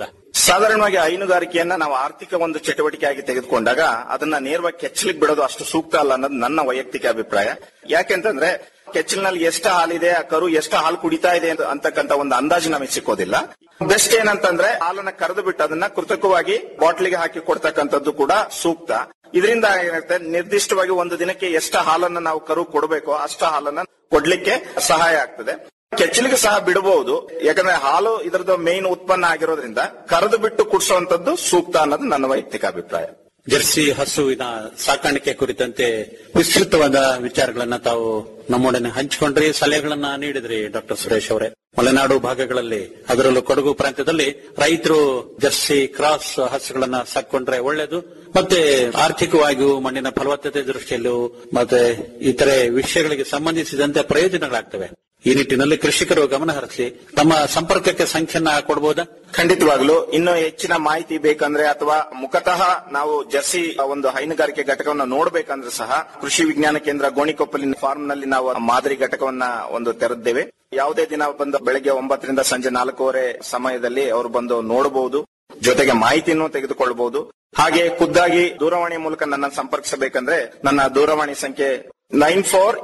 ಸಾಧಾರಣವಾಗಿ ಹೈನುಗಾರಿಕೆಯನ್ನ ನಾವು ಆರ್ಥಿಕ ಒಂದು ಚಟುವಟಿಕೆಯಾಗಿ ತೆಗೆದುಕೊಂಡಾಗ ಅದನ್ನ ನೇರವಾಗಿ ಕೆಚ್ಚಲಿಗೆ ಬಿಡೋದು ಅಷ್ಟು ಸೂಕ್ತ ಅಲ್ಲ ಅನ್ನೋದು ನನ್ನ ವೈಯಕ್ತಿಕ ಅಭಿಪ್ರಾಯ ಯಾಕೆಂತಂದ್ರೆ ಕೆಚ್ಚಲಿನಲ್ಲಿ ಎಷ್ಟು ಹಾಲಿದೆ ಆ ಕರು ಎಷ್ಟು ಹಾಲು ಕುಡಿತಾ ಇದೆ ಅಂತ- ಅಂತಕ್ಕಂತ ಒಂದು ಅಂದಾಜು ನಮಗೆ ಸಿಕ್ಕೋದಿಲ್ಲ ಬೆಸ್ಟ್ ಏನಂತಂದ್ರೆ ಹಾಲನ್ನ ಕರೆದು ಬಿಟ್ಟು ಅದನ್ನ ಕೃತಕವಾಗಿ ಬಾಟ್ಲಿಗೆ ಹಾಕಿ ಕೊಡ್ತಕ್ಕಂಥದ್ದು ಕೂಡ ಸೂಕ್ತ ಇದರಿಂದ ಏನಾಗುತ್ತೆ ನಿರ್ದಿಷ್ಟವಾಗಿ ಒಂದು ದಿನಕ್ಕೆ ಎಷ್ಟು ಹಾಲನ್ನ ನಾವು ಕರು ಕೊಡಬೇಕೋ ಅಷ್ಟ ಹಾಲನ್ನ ಕೊಡ್ಲಿಕ್ಕೆ ಸಹಾಯ ಆಗ್ತದೆ ಕೆಚ್ಚಲಿಗೆ ಸಹ ಬಿಡಬಹುದು ಯಾಕಂದ್ರೆ ಹಾಲು ಇದರದ್ದು ಮೇನ್ ಉತ್ಪನ್ನ ಆಗಿರೋದ್ರಿಂದ ಕರೆದು ಬಿಟ್ಟು ಕುಡಿಸುವಂತದ್ದು ಸೂಕ್ತ ಅನ್ನೋದು ನನ್ನ ವೈಯಕ್ತಿಕ ಅಭಿಪ್ರಾಯ ಜರ್ಸಿ ಹಸುವಿನ ಸಾಕಾಣಿಕೆ ಕುರಿತಂತೆ ವಿಸ್ತೃತವಾದ ವಿಚಾರಗಳನ್ನ ತಾವು ನಮ್ಮೊಡನೆ ಹಂಚಿಕೊಂಡ್ರಿ ಸಲಹೆಗಳನ್ನ ನೀಡಿದ್ರಿ ಡಾಕ್ಟರ್ ಸುರೇಶ್ ಅವರೇ ಮಲೆನಾಡು ಭಾಗಗಳಲ್ಲಿ ಅದರಲ್ಲೂ ಕೊಡಗು ಪ್ರಾಂತ್ಯದಲ್ಲಿ ರೈತರು ಜರ್ಸಿ ಕ್ರಾಸ್ ಹಸುಗಳನ್ನ ಸಾಕೊಂಡ್ರೆ ಒಳ್ಳೇದು ಮತ್ತೆ ಆರ್ಥಿಕವಾಗಿಯೂ ಮಣ್ಣಿನ ಫಲವತ್ತತೆ ದೃಷ್ಟಿಯಲ್ಲೂ ಮತ್ತೆ ಇತರೆ ವಿಷಯಗಳಿಗೆ ಸಂಬಂಧಿಸಿದಂತೆ ಪ್ರಯೋಜನಗಳಾಗ್ತವೆ ಈ ನಿಟ್ಟಿನಲ್ಲಿ ಕೃಷಿಕರು ಗಮನ ಹರಿಸಿ ತಮ್ಮ ಸಂಪರ್ಕಕ್ಕೆ ಸಂಖ್ಯೆಯನ್ನ ಕೊಡಬಹುದಾ ಖಂಡಿತವಾಗ್ಲು ಇನ್ನು ಹೆಚ್ಚಿನ ಮಾಹಿತಿ ಬೇಕಂದ್ರೆ ಅಥವಾ ಮುಖತಃ ನಾವು ಜರ್ಸಿ ಒಂದು ಹೈನುಗಾರಿಕೆ ಘಟಕವನ್ನ ನೋಡ್ಬೇಕಂದ್ರೆ ಸಹ ಕೃಷಿ ವಿಜ್ಞಾನ ಕೇಂದ್ರ ಗೋಣಿಕೊಪ್ಪಲಿನ ಫಾರ್ಮ್ ನಲ್ಲಿ ನಾವು ಮಾದರಿ ಘಟಕವನ್ನ ಒಂದು ತೆರೆದಿದ್ದೇವೆ ಯಾವುದೇ ದಿನ ಬಂದು ಬೆಳಗ್ಗೆ ಒಂಬತ್ತರಿಂದ ಸಂಜೆ ನಾಲ್ಕೂವರೆ ಸಮಯದಲ್ಲಿ ಅವರು ಬಂದು ನೋಡಬಹುದು ಜೊತೆಗೆ ಮಾಹಿತಿಯನ್ನು ತೆಗೆದುಕೊಳ್ಳಬಹುದು ಹಾಗೆ ಖುದ್ದಾಗಿ ದೂರವಾಣಿ ಮೂಲಕ ನನ್ನ ಸಂಪರ್ಕಿಸಬೇಕಂದ್ರೆ ನನ್ನ ದೂರವಾಣಿ ಸಂಖ್ಯೆ nine four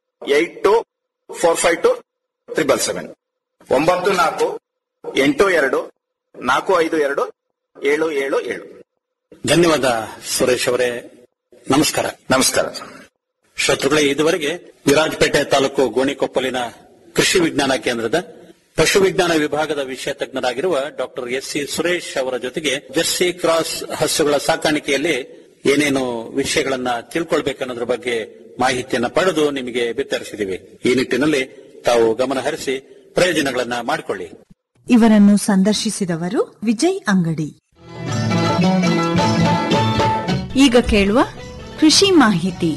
eight two four five two triple seven ಒಂಬತ್ತು ನಾಲ್ಕು ಎಂಟು ಎರಡು ನಾಲ್ಕು ಐದು ಎರಡು ಏಳು ಏಳು ಏಳು ಧನ್ಯವಾದ ಸುರೇಶ್ ಅವರೇ ನಮಸ್ಕಾರ ನಮಸ್ಕಾರ ಶ್ರೋತೃಗಳೇ ಇದುವರೆಗೆ ವಿರಾಜಪೇಟೆ ತಾಲೂಕು ಗೋಣಿಕೊಪ್ಪಲಿನ ಕೃಷಿ ವಿಜ್ಞಾನ ಕೇಂದ್ರದ ಪಶು ವಿಜ್ಞಾನ ವಿಭಾಗದ ವಿಷಯ ತಜ್ಞರಾಗಿರುವ ಡಾಕ್ಟರ್ ಎಸ್ ಸಿ ಸುರೇಶ್ ಅವರ ಜೊತೆಗೆ ಜರ್ಸಿ ಕ್ರಾಸ್ ಹಸುಗಳ ಸಾಕಾಣಿಕೆಯಲ್ಲಿ ಏನೇನು ವಿಷಯಗಳನ್ನ ತಿಳ್ಕೊಳ್ಬೇಕನ್ನೋದ್ರ ಬಗ್ಗೆ ಮಾಹಿತಿಯನ್ನ ಪಡೆದು ನಿಮಗೆ ಬಿತ್ತರಿಸಿದ್ದೀವಿ ಈ ನಿಟ್ಟಿನಲ್ಲಿ ತಾವು ಗಮನ ಹರಿಸಿ ಪ್ರಯೋಜನಗಳನ್ನ ಮಾಡಿಕೊಳ್ಳಿ ಇವರನ್ನು ಸಂದರ್ಶಿಸಿದವರು ವಿಜಯ್ ಅಂಗಡಿ ಈಗ ಕೇಳುವ ಕೃಷಿ ಮಾಹಿತಿ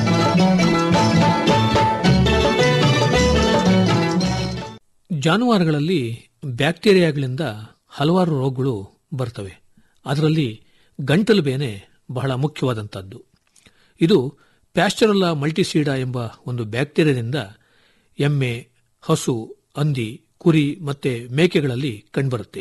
ಜಾನುವಾರುಗಳಲ್ಲಿ ಬ್ಯಾಕ್ಟೀರಿಯಾಗಳಿಂದ ಹಲವಾರು ರೋಗಗಳು ಬರ್ತವೆ ಅದರಲ್ಲಿ ಗಂಟಲು ಬೇನೆ ಬಹಳ ಮುಖ್ಯವಾದಂಥದ್ದು ಇದು ಪ್ಯಾಸ್ಚರಲ್ಲ ಮಲ್ಟಿಸೀಡಾ ಎಂಬ ಒಂದು ಬ್ಯಾಕ್ಟೀರಿಯಾದಿಂದ ಎಮ್ಮೆ ಹಸು ಹಂದಿ ಕುರಿ ಮತ್ತೆ ಮೇಕೆಗಳಲ್ಲಿ ಕಂಡುಬರುತ್ತೆ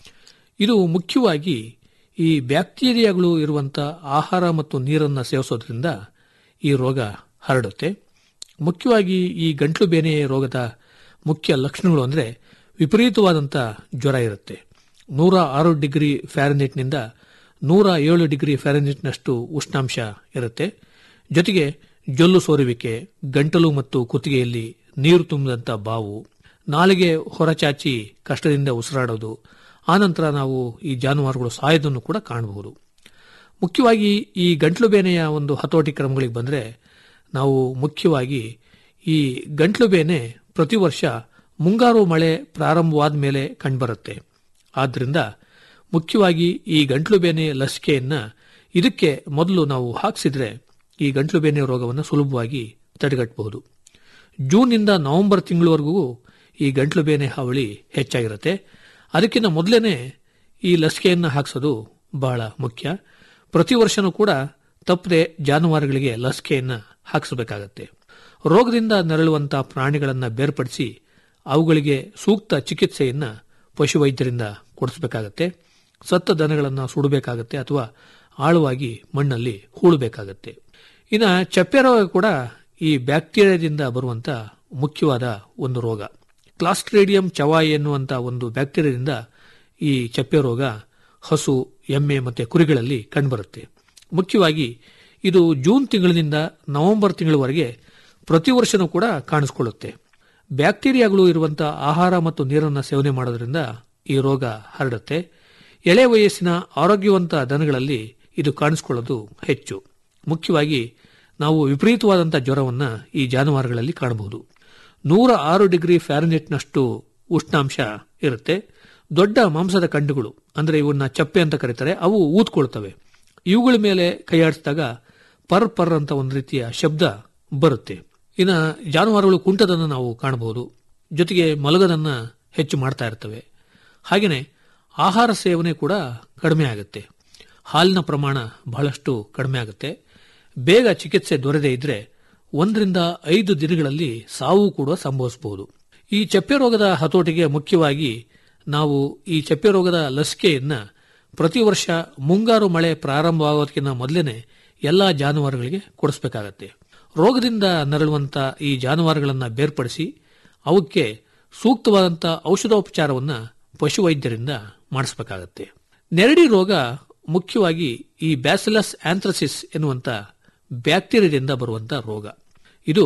ಇದು ಮುಖ್ಯವಾಗಿ ಈ ಬ್ಯಾಕ್ಟೀರಿಯಾಗಳು ಇರುವಂಥ ಆಹಾರ ಮತ್ತು ನೀರನ್ನು ಸೇವಿಸೋದ್ರಿಂದ ಈ ರೋಗ ಹರಡುತ್ತೆ ಮುಖ್ಯವಾಗಿ ಈ ಗಂಟ್ಲು ಬೇನೆ ರೋಗದ ಮುಖ್ಯ ಲಕ್ಷಣಗಳು ಅಂದರೆ ವಿಪರೀತವಾದಂಥ ಜ್ವರ ಇರುತ್ತೆ ನೂರ ಆರು ಡಿಗ್ರಿ ಫ್ಯಾರನೈಟ್ನಿಂದ ನೂರ ಏಳು ಡಿಗ್ರಿ ಫ್ಯಾರನೈಟ್ನಷ್ಟು ಉಷ್ಣಾಂಶ ಇರುತ್ತೆ ಜೊತೆಗೆ ಜೊಲ್ಲು ಸೋರುವಿಕೆ ಗಂಟಲು ಮತ್ತು ಕುತ್ತಿಗೆಯಲ್ಲಿ ನೀರು ತುಂಬಿದಂಥ ಬಾವು ನಾಲಿಗೆ ಹೊರಚಾಚಿ ಕಷ್ಟದಿಂದ ಉಸಿರಾಡೋದು ಆನಂತರ ನಾವು ಈ ಜಾನುವಾರುಗಳು ಸಾಯೋದನ್ನು ಕೂಡ ಕಾಣಬಹುದು ಮುಖ್ಯವಾಗಿ ಈ ಗಂಟ್ಲು ಬೇನೆಯ ಒಂದು ಹತೋಟಿ ಕ್ರಮಗಳಿಗೆ ಬಂದರೆ ನಾವು ಮುಖ್ಯವಾಗಿ ಈ ಗಂಟ್ಲು ಬೇನೆ ಪ್ರತಿ ವರ್ಷ ಮುಂಗಾರು ಮಳೆ ಪ್ರಾರಂಭವಾದ ಮೇಲೆ ಕಂಡುಬರುತ್ತೆ ಆದ್ದರಿಂದ ಮುಖ್ಯವಾಗಿ ಈ ಗಂಟ್ಲು ಬೇನೆ ಲಸಿಕೆಯನ್ನು ಇದಕ್ಕೆ ಮೊದಲು ನಾವು ಹಾಕಿಸಿದ್ರೆ ಈ ಗಂಟ್ಲು ಬೇನೆ ರೋಗವನ್ನು ಸುಲಭವಾಗಿ ತಡೆಗಟ್ಟಬಹುದು ಜೂನ್ನಿಂದ ನವೆಂಬರ್ ತಿಂಗಳವರೆಗೂ ಈ ಗಂಟ್ಲು ಬೇನೆ ಹಾವಳಿ ಹೆಚ್ಚಾಗಿರುತ್ತೆ ಅದಕ್ಕಿಂತ ಮೊದಲೇನೆ ಈ ಲಸಿಕೆಯನ್ನು ಹಾಕಿಸೋದು ಬಹಳ ಮುಖ್ಯ ಪ್ರತಿ ವರ್ಷನೂ ಕೂಡ ತಪ್ಪದೆ ಜಾನುವಾರುಗಳಿಗೆ ಲಸಿಕೆಯನ್ನು ಹಾಕಿಸಬೇಕಾಗತ್ತೆ ರೋಗದಿಂದ ನರಳುವಂಥ ಪ್ರಾಣಿಗಳನ್ನು ಬೇರ್ಪಡಿಸಿ ಅವುಗಳಿಗೆ ಸೂಕ್ತ ಚಿಕಿತ್ಸೆಯನ್ನು ಪಶುವೈದ್ಯರಿಂದ ಕೊಡಿಸಬೇಕಾಗತ್ತೆ ಸತ್ತ ದನಗಳನ್ನು ಸುಡಬೇಕಾಗತ್ತೆ ಅಥವಾ ಆಳವಾಗಿ ಮಣ್ಣಲ್ಲಿ ಹೂಳಬೇಕಾಗತ್ತೆ ಇನ್ನು ಚಪ್ಪೆ ರೋಗ ಕೂಡ ಈ ಬ್ಯಾಕ್ಟೀರಿಯಾದಿಂದ ಬರುವಂತ ಮುಖ್ಯವಾದ ಒಂದು ರೋಗ ಕ್ಲಾಸ್ಟ್ರೇಡಿಯಂ ಚವಾಯಿ ಎನ್ನುವಂತ ಒಂದು ಬ್ಯಾಕ್ಟೀರಿಯಾದಿಂದ ಈ ಚಪ್ಪೆ ರೋಗ ಹಸು ಎಮ್ಮೆ ಮತ್ತೆ ಕುರಿಗಳಲ್ಲಿ ಕಂಡುಬರುತ್ತೆ ಮುಖ್ಯವಾಗಿ ಇದು ಜೂನ್ ತಿಂಗಳಿನಿಂದ ನವೆಂಬರ್ ತಿಂಗಳವರೆಗೆ ಪ್ರತಿ ವರ್ಷನೂ ಕೂಡ ಕಾಣಿಸ್ಕೊಳ್ಳುತ್ತೆ ಬ್ಯಾಕ್ಟೀರಿಯಾಗಳು ಇರುವಂಥ ಆಹಾರ ಮತ್ತು ನೀರನ್ನು ಸೇವನೆ ಮಾಡೋದ್ರಿಂದ ಈ ರೋಗ ಹರಡುತ್ತೆ ಎಳೆ ವಯಸ್ಸಿನ ಆರೋಗ್ಯವಂತ ದನಗಳಲ್ಲಿ ಇದು ಕಾಣಿಸ್ಕೊಳ್ಳೋದು ಹೆಚ್ಚು ಮುಖ್ಯವಾಗಿ ನಾವು ವಿಪರೀತವಾದಂಥ ಜ್ವರವನ್ನು ಈ ಜಾನುವಾರುಗಳಲ್ಲಿ ಕಾಣಬಹುದು ನೂರ ಆರು ಡಿಗ್ರಿ ಫ್ಯಾರನೆಟ್ನಷ್ಟು ಉಷ್ಣಾಂಶ ಇರುತ್ತೆ ದೊಡ್ಡ ಮಾಂಸದ ಕಂಡುಗಳು ಅಂದರೆ ಇವನ್ನ ಚಪ್ಪೆ ಅಂತ ಕರೀತಾರೆ ಅವು ಊದ್ಕೊಳ್ತವೆ ಇವುಗಳ ಮೇಲೆ ಕೈಯಾಡಿಸಿದಾಗ ಪರ್ ಪರ್ ಅಂತ ಒಂದು ರೀತಿಯ ಶಬ್ದ ಬರುತ್ತೆ ಇನ್ನು ಜಾನುವಾರುಗಳು ಕುಂಟದನ್ನು ನಾವು ಕಾಣಬಹುದು ಜೊತೆಗೆ ಮಲಗದನ್ನ ಹೆಚ್ಚು ಮಾಡ್ತಾ ಇರ್ತವೆ ಹಾಗೆಯೇ ಆಹಾರ ಸೇವನೆ ಕೂಡ ಕಡಿಮೆ ಆಗುತ್ತೆ ಹಾಲಿನ ಪ್ರಮಾಣ ಬಹಳಷ್ಟು ಕಡಿಮೆ ಆಗುತ್ತೆ ಬೇಗ ಚಿಕಿತ್ಸೆ ದೊರೆದೇ ಇದ್ರೆ ಒಂದರಿಂದ ಐದು ದಿನಗಳಲ್ಲಿ ಸಾವು ಕೂಡ ಸಂಭವಿಸಬಹುದು ಈ ಚಪ್ಪೆ ರೋಗದ ಹತೋಟಿಗೆ ಮುಖ್ಯವಾಗಿ ನಾವು ಈ ಚಪ್ಪೆ ರೋಗದ ಲಸಿಕೆಯನ್ನ ಪ್ರತಿ ವರ್ಷ ಮುಂಗಾರು ಮಳೆ ಪ್ರಾರಂಭವಾಗೋದಕ್ಕಿಂತ ಮೊದಲೇನೆ ಎಲ್ಲಾ ಜಾನುವಾರುಗಳಿಗೆ ಕೊಡಿಸಬೇಕಾಗತ್ತೆ ರೋಗದಿಂದ ನರಳುವಂತ ಈ ಜಾನುವಾರುಗಳನ್ನು ಬೇರ್ಪಡಿಸಿ ಅವಕ್ಕೆ ಸೂಕ್ತವಾದಂಥ ಔಷಧೋಪಚಾರವನ್ನ ಪಶುವೈದ್ಯರಿಂದ ಮಾಡಿಸಬೇಕಾಗತ್ತೆ ನೆರಡಿ ರೋಗ ಮುಖ್ಯವಾಗಿ ಈ ಬ್ಯಾಸಿಲಸ್ ಆಂಥ್ರಸಿಸ್ ಎನ್ನುವಂತ ಬ್ಯಾಕ್ಟೀರಿಯಾದಿಂದ ಬರುವಂತ ರೋಗ ಇದು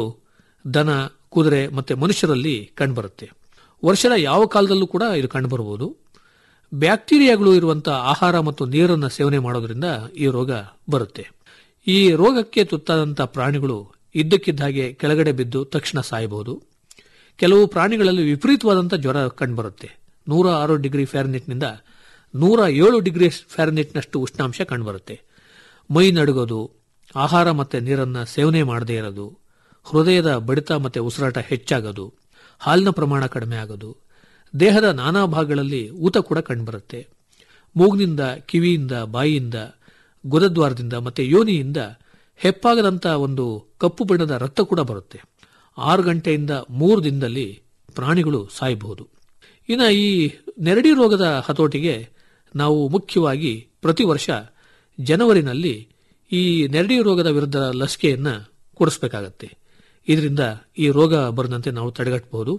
ದನ ಕುದುರೆ ಮತ್ತೆ ಮನುಷ್ಯರಲ್ಲಿ ಕಂಡುಬರುತ್ತೆ ವರ್ಷದ ಯಾವ ಕಾಲದಲ್ಲೂ ಕೂಡ ಇದು ಕಂಡುಬರಬಹುದು ಬ್ಯಾಕ್ಟೀರಿಯಾಗಳು ಇರುವಂತಹ ಆಹಾರ ಮತ್ತು ನೀರನ್ನು ಸೇವನೆ ಮಾಡೋದ್ರಿಂದ ಈ ರೋಗ ಬರುತ್ತೆ ಈ ರೋಗಕ್ಕೆ ತುತ್ತಾದಂತಹ ಪ್ರಾಣಿಗಳು ಇದ್ದಕ್ಕಿದ್ದ ಹಾಗೆ ಕೆಳಗಡೆ ಬಿದ್ದು ತಕ್ಷಣ ಸಾಯಬಹುದು ಕೆಲವು ಪ್ರಾಣಿಗಳಲ್ಲಿ ವಿಪರೀತವಾದಂಥ ಜ್ವರ ಕಂಡುಬರುತ್ತೆ ನೂರ ಆರು ಡಿಗ್ರಿ ಫ್ಯಾರನೆಟ್ನಿಂದ ನೂರ ಏಳು ಡಿಗ್ರಿ ಫ್ಯಾರನೆಟ್ನಷ್ಟು ಉಷ್ಣಾಂಶ ಕಂಡುಬರುತ್ತೆ ಮೈ ನಡುಗೋದು ಆಹಾರ ಮತ್ತೆ ನೀರನ್ನು ಸೇವನೆ ಮಾಡದೇ ಇರೋದು ಹೃದಯದ ಬಡಿತ ಮತ್ತೆ ಉಸಿರಾಟ ಹೆಚ್ಚಾಗೋದು ಹಾಲಿನ ಪ್ರಮಾಣ ಕಡಿಮೆ ಆಗೋದು ದೇಹದ ನಾನಾ ಭಾಗಗಳಲ್ಲಿ ಊತ ಕೂಡ ಕಂಡುಬರುತ್ತೆ ಮೂಗಿನಿಂದ ಕಿವಿಯಿಂದ ಬಾಯಿಯಿಂದ ಗುದದ್ವಾರದಿಂದ ಮತ್ತೆ ಯೋನಿಯಿಂದ ಹೆಪ್ಪಾಗದಂತ ಒಂದು ಕಪ್ಪು ಬಣ್ಣದ ರಕ್ತ ಕೂಡ ಬರುತ್ತೆ ಆರು ಗಂಟೆಯಿಂದ ಮೂರು ದಿನದಲ್ಲಿ ಪ್ರಾಣಿಗಳು ಸಾಯಬಹುದು ಇನ್ನು ಈ ನೆರಡಿ ರೋಗದ ಹತೋಟಿಗೆ ನಾವು ಮುಖ್ಯವಾಗಿ ಪ್ರತಿ ವರ್ಷ ಜನವರಿನಲ್ಲಿ ಈ ನೆರಡಿ ರೋಗದ ವಿರುದ್ಧ ಲಸಿಕೆಯನ್ನ ಕೊಡಿಸಬೇಕಾಗತ್ತೆ ಇದರಿಂದ ಈ ರೋಗ ಬರದಂತೆ ನಾವು ತಡೆಗಟ್ಟಬಹುದು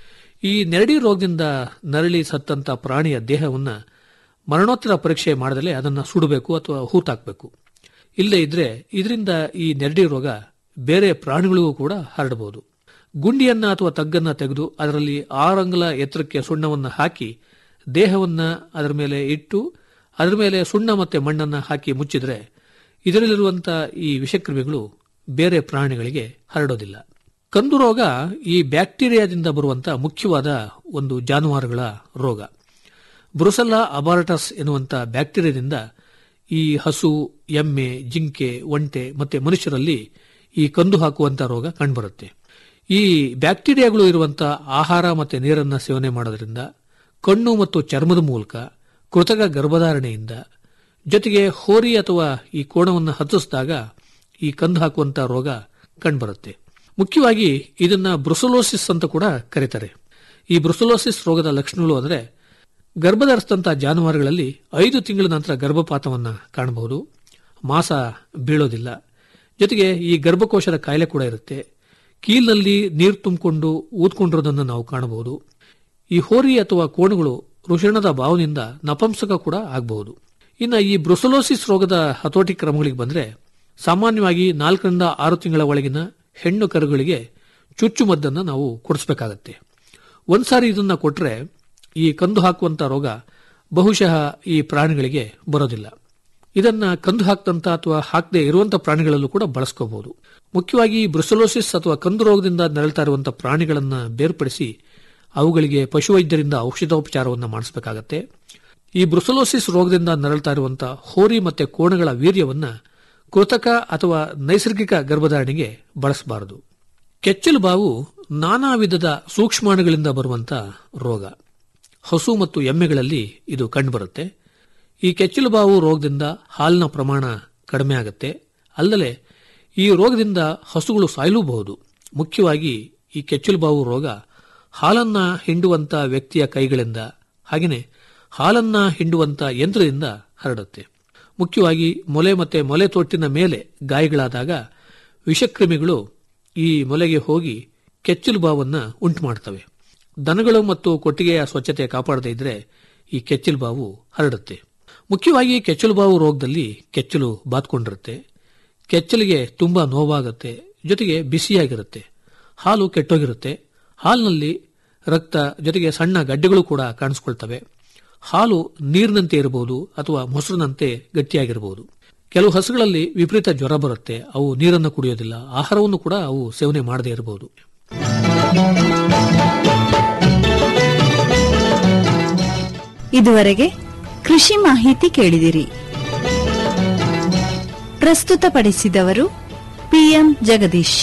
ಈ ನೆರಡಿ ರೋಗದಿಂದ ನರಳಿ ಸತ್ತಂತ ಪ್ರಾಣಿಯ ದೇಹವನ್ನ ಮರಣೋತ್ತರ ಪರೀಕ್ಷೆ ಮಾಡದಲೇ ಅದನ್ನು ಸುಡಬೇಕು ಅಥವಾ ಹೂತಾಕಬೇಕು ಇಲ್ಲದೇ ಇದ್ರೆ ಇದರಿಂದ ಈ ನೆರಡಿ ರೋಗ ಬೇರೆ ಪ್ರಾಣಿಗಳಿಗೂ ಕೂಡ ಹರಡಬಹುದು ಗುಂಡಿಯನ್ನ ಅಥವಾ ತಗ್ಗನ್ನ ತೆಗೆದು ಅದರಲ್ಲಿ ಆರಂಗಲ ಎತ್ತರಕ್ಕೆ ಸುಣ್ಣವನ್ನು ಹಾಕಿ ದೇಹವನ್ನ ಅದರ ಮೇಲೆ ಇಟ್ಟು ಅದರ ಮೇಲೆ ಸುಣ್ಣ ಮತ್ತೆ ಮಣ್ಣನ್ನ ಹಾಕಿ ಮುಚ್ಚಿದ್ರೆ ಇದರಲ್ಲಿರುವಂತಹ ಈ ವಿಷಕ್ರಿಮಿಗಳು ಬೇರೆ ಪ್ರಾಣಿಗಳಿಗೆ ಹರಡೋದಿಲ್ಲ ಕಂದು ರೋಗ ಈ ಬ್ಯಾಕ್ಟೀರಿಯಾದಿಂದ ಬರುವಂತಹ ಮುಖ್ಯವಾದ ಒಂದು ಜಾನುವಾರುಗಳ ರೋಗ ಬ್ರುಸೆಲ್ಲಾ ಅಬಾರ್ಟಸ್ ಎನ್ನುವಂತ ಬ್ಯಾಕ್ಟೀರಿಯಾದಿಂದ ಈ ಹಸು ಎಮ್ಮೆ ಜಿಂಕೆ ಒಂಟೆ ಮತ್ತೆ ಮನುಷ್ಯರಲ್ಲಿ ಈ ಕಂದು ಹಾಕುವಂತ ರೋಗ ಕಂಡುಬರುತ್ತೆ ಈ ಬ್ಯಾಕ್ಟೀರಿಯಾಗಳು ಇರುವಂತಹ ಆಹಾರ ಮತ್ತೆ ನೀರನ್ನ ಸೇವನೆ ಮಾಡೋದ್ರಿಂದ ಕಣ್ಣು ಮತ್ತು ಚರ್ಮದ ಮೂಲಕ ಕೃತಕ ಗರ್ಭಧಾರಣೆಯಿಂದ ಜೊತೆಗೆ ಹೋರಿ ಅಥವಾ ಈ ಕೋಣವನ್ನು ಹತ್ತಿಸಿದಾಗ ಈ ಕಂದು ಹಾಕುವಂತ ರೋಗ ಕಂಡುಬರುತ್ತೆ ಮುಖ್ಯವಾಗಿ ಇದನ್ನ ಬ್ರುಸಲೋಸಿಸ್ ಅಂತ ಕೂಡ ಕರೀತಾರೆ ಈ ಬ್ರುಸಲೋಸಿಸ್ ರೋಗದ ಲಕ್ಷಣಗಳು ಅಂದ್ರೆ ಗರ್ಭಧರಿಸಿದಂತ ಜಾನುವಾರುಗಳಲ್ಲಿ ಐದು ತಿಂಗಳ ನಂತರ ಗರ್ಭಪಾತವನ್ನ ಕಾಣಬಹುದು ಮಾಸ ಬೀಳೋದಿಲ್ಲ ಜೊತೆಗೆ ಈ ಗರ್ಭಕೋಶದ ಕಾಯಿಲೆ ಕೂಡ ಇರುತ್ತೆ ಕೀಲ್ನಲ್ಲಿ ನೀರು ತುಂಬಿಕೊಂಡು ಊದ್ಕೊಂಡಿರೋದನ್ನು ನಾವು ಕಾಣಬಹುದು ಈ ಹೋರಿ ಅಥವಾ ಕೋಣಗಳು ಋಷಣದ ಭಾವನೆಯಿಂದ ನಪಂಸಕ ಕೂಡ ಆಗಬಹುದು ಇನ್ನು ಈ ಬ್ರುಸಲೋಸಿಸ್ ರೋಗದ ಹತೋಟಿ ಕ್ರಮಗಳಿಗೆ ಬಂದ್ರೆ ಸಾಮಾನ್ಯವಾಗಿ ನಾಲ್ಕರಿಂದ ಆರು ತಿಂಗಳ ಒಳಗಿನ ಹೆಣ್ಣು ಕರುಗಳಿಗೆ ಚುಚ್ಚುಮದ್ದನ್ನು ನಾವು ಕೊಡಿಸಬೇಕಾಗತ್ತೆ ಒಂದ್ಸಾರಿ ಇದನ್ನ ಕೊಟ್ರೆ ಈ ಕಂದು ಹಾಕುವಂತ ರೋಗ ಬಹುಶಃ ಈ ಪ್ರಾಣಿಗಳಿಗೆ ಬರೋದಿಲ್ಲ ಇದನ್ನ ಕಂದು ಹಾಕ್ತಂತ ಅಥವಾ ಹಾಕದೆ ಇರುವಂತ ಪ್ರಾಣಿಗಳಲ್ಲೂ ಕೂಡ ಬಳಸ್ಕೋಬಹುದು ಮುಖ್ಯವಾಗಿ ಬ್ರುಸಲೋಸಿಸ್ ಅಥವಾ ಕಂದು ರೋಗದಿಂದ ನರಳ್ತಾ ಇರುವಂತಹ ಪ್ರಾಣಿಗಳನ್ನ ಬೇರ್ಪಡಿಸಿ ಅವುಗಳಿಗೆ ಪಶುವೈದ್ಯರಿಂದ ಔಷಧೋಪಚಾರವನ್ನು ಮಾಡಿಸಬೇಕಾಗತ್ತೆ ಈ ಬ್ರುಸಲೋಸಿಸ್ ರೋಗದಿಂದ ನರಳ್ತಾ ಇರುವಂತಹ ಹೋರಿ ಮತ್ತೆ ಕೋಣಗಳ ವೀರ್ಯವನ್ನ ಕೃತಕ ಅಥವಾ ನೈಸರ್ಗಿಕ ಗರ್ಭಧಾರಣೆಗೆ ಬಳಸಬಾರದು ಕೆಚ್ಚಲು ಬಾವು ನಾನಾ ವಿಧದ ಸೂಕ್ಷ್ಮಾಣುಗಳಿಂದ ಬರುವಂತ ರೋಗ ಹಸು ಮತ್ತು ಎಮ್ಮೆಗಳಲ್ಲಿ ಇದು ಕಂಡುಬರುತ್ತೆ ಈ ಕೆಚ್ಚಲು ಬಾವು ರೋಗದಿಂದ ಹಾಲಿನ ಪ್ರಮಾಣ ಕಡಿಮೆ ಆಗುತ್ತೆ ಅಲ್ಲದೆ ಈ ರೋಗದಿಂದ ಹಸುಗಳು ಸಾಯಲೂಬಹುದು ಮುಖ್ಯವಾಗಿ ಈ ಕೆಚ್ಚಲು ಬಾವು ರೋಗ ಹಾಲನ್ನ ಹಿಂಡುವಂತ ವ್ಯಕ್ತಿಯ ಕೈಗಳಿಂದ ಹಾಗೆಯೇ ಹಾಲನ್ನ ಹಿಂಡುವಂತ ಯಂತ್ರದಿಂದ ಹರಡುತ್ತೆ ಮುಖ್ಯವಾಗಿ ಮೊಲೆ ಮತ್ತೆ ಮೊಲೆ ತೊಟ್ಟಿನ ಮೇಲೆ ಗಾಯಗಳಾದಾಗ ವಿಷಕ್ರಿಮಿಗಳು ಈ ಮೊಲೆಗೆ ಹೋಗಿ ಕೆಚ್ಚಲು ಬಾವನ್ನ ಉಂಟು ಮಾಡ್ತವೆ ದನಗಳು ಮತ್ತು ಕೊಟ್ಟಿಗೆಯ ಸ್ವಚ್ಛತೆ ಕಾಪಾಡದೇ ಇದ್ರೆ ಈ ಕೆಚ್ಚಲು ಬಾವು ಹರಡುತ್ತೆ ಮುಖ್ಯವಾಗಿ ಕೆಚ್ಚಲು ಬಾವು ರೋಗದಲ್ಲಿ ಕೆಚ್ಚಲು ಬಾತ್ಕೊಂಡಿರುತ್ತೆ ಕೆಚ್ಚಲಿಗೆ ತುಂಬಾ ನೋವಾಗುತ್ತೆ ಜೊತೆಗೆ ಬಿಸಿಯಾಗಿರುತ್ತೆ ಹಾಲು ಕೆಟ್ಟೋಗಿರುತ್ತೆ ಹಾಲಿನಲ್ಲಿ ರಕ್ತ ಜೊತೆಗೆ ಸಣ್ಣ ಗಡ್ಡೆಗಳು ಕೂಡ ಕಾಣಿಸ್ಕೊಳ್ತವೆ ಹಾಲು ನೀರಿನಂತೆ ಇರಬಹುದು ಅಥವಾ ಮೊಸರಿನಂತೆ ಗಟ್ಟಿಯಾಗಿರಬಹುದು ಕೆಲವು ಹಸುಗಳಲ್ಲಿ ವಿಪರೀತ ಜ್ವರ ಬರುತ್ತೆ ಅವು ನೀರನ್ನು ಕುಡಿಯೋದಿಲ್ಲ ಆಹಾರವನ್ನು ಕೂಡ ಅವು ಸೇವನೆ ಮಾಡದೇ ಇರಬಹುದು ಇದುವರೆಗೆ ಕೃಷಿ ಮಾಹಿತಿ ಕೇಳಿದಿರಿ ಪ್ರಸ್ತುತಪಡಿಸಿದವರು ಪಿಎಂ ಜಗದೀಶ್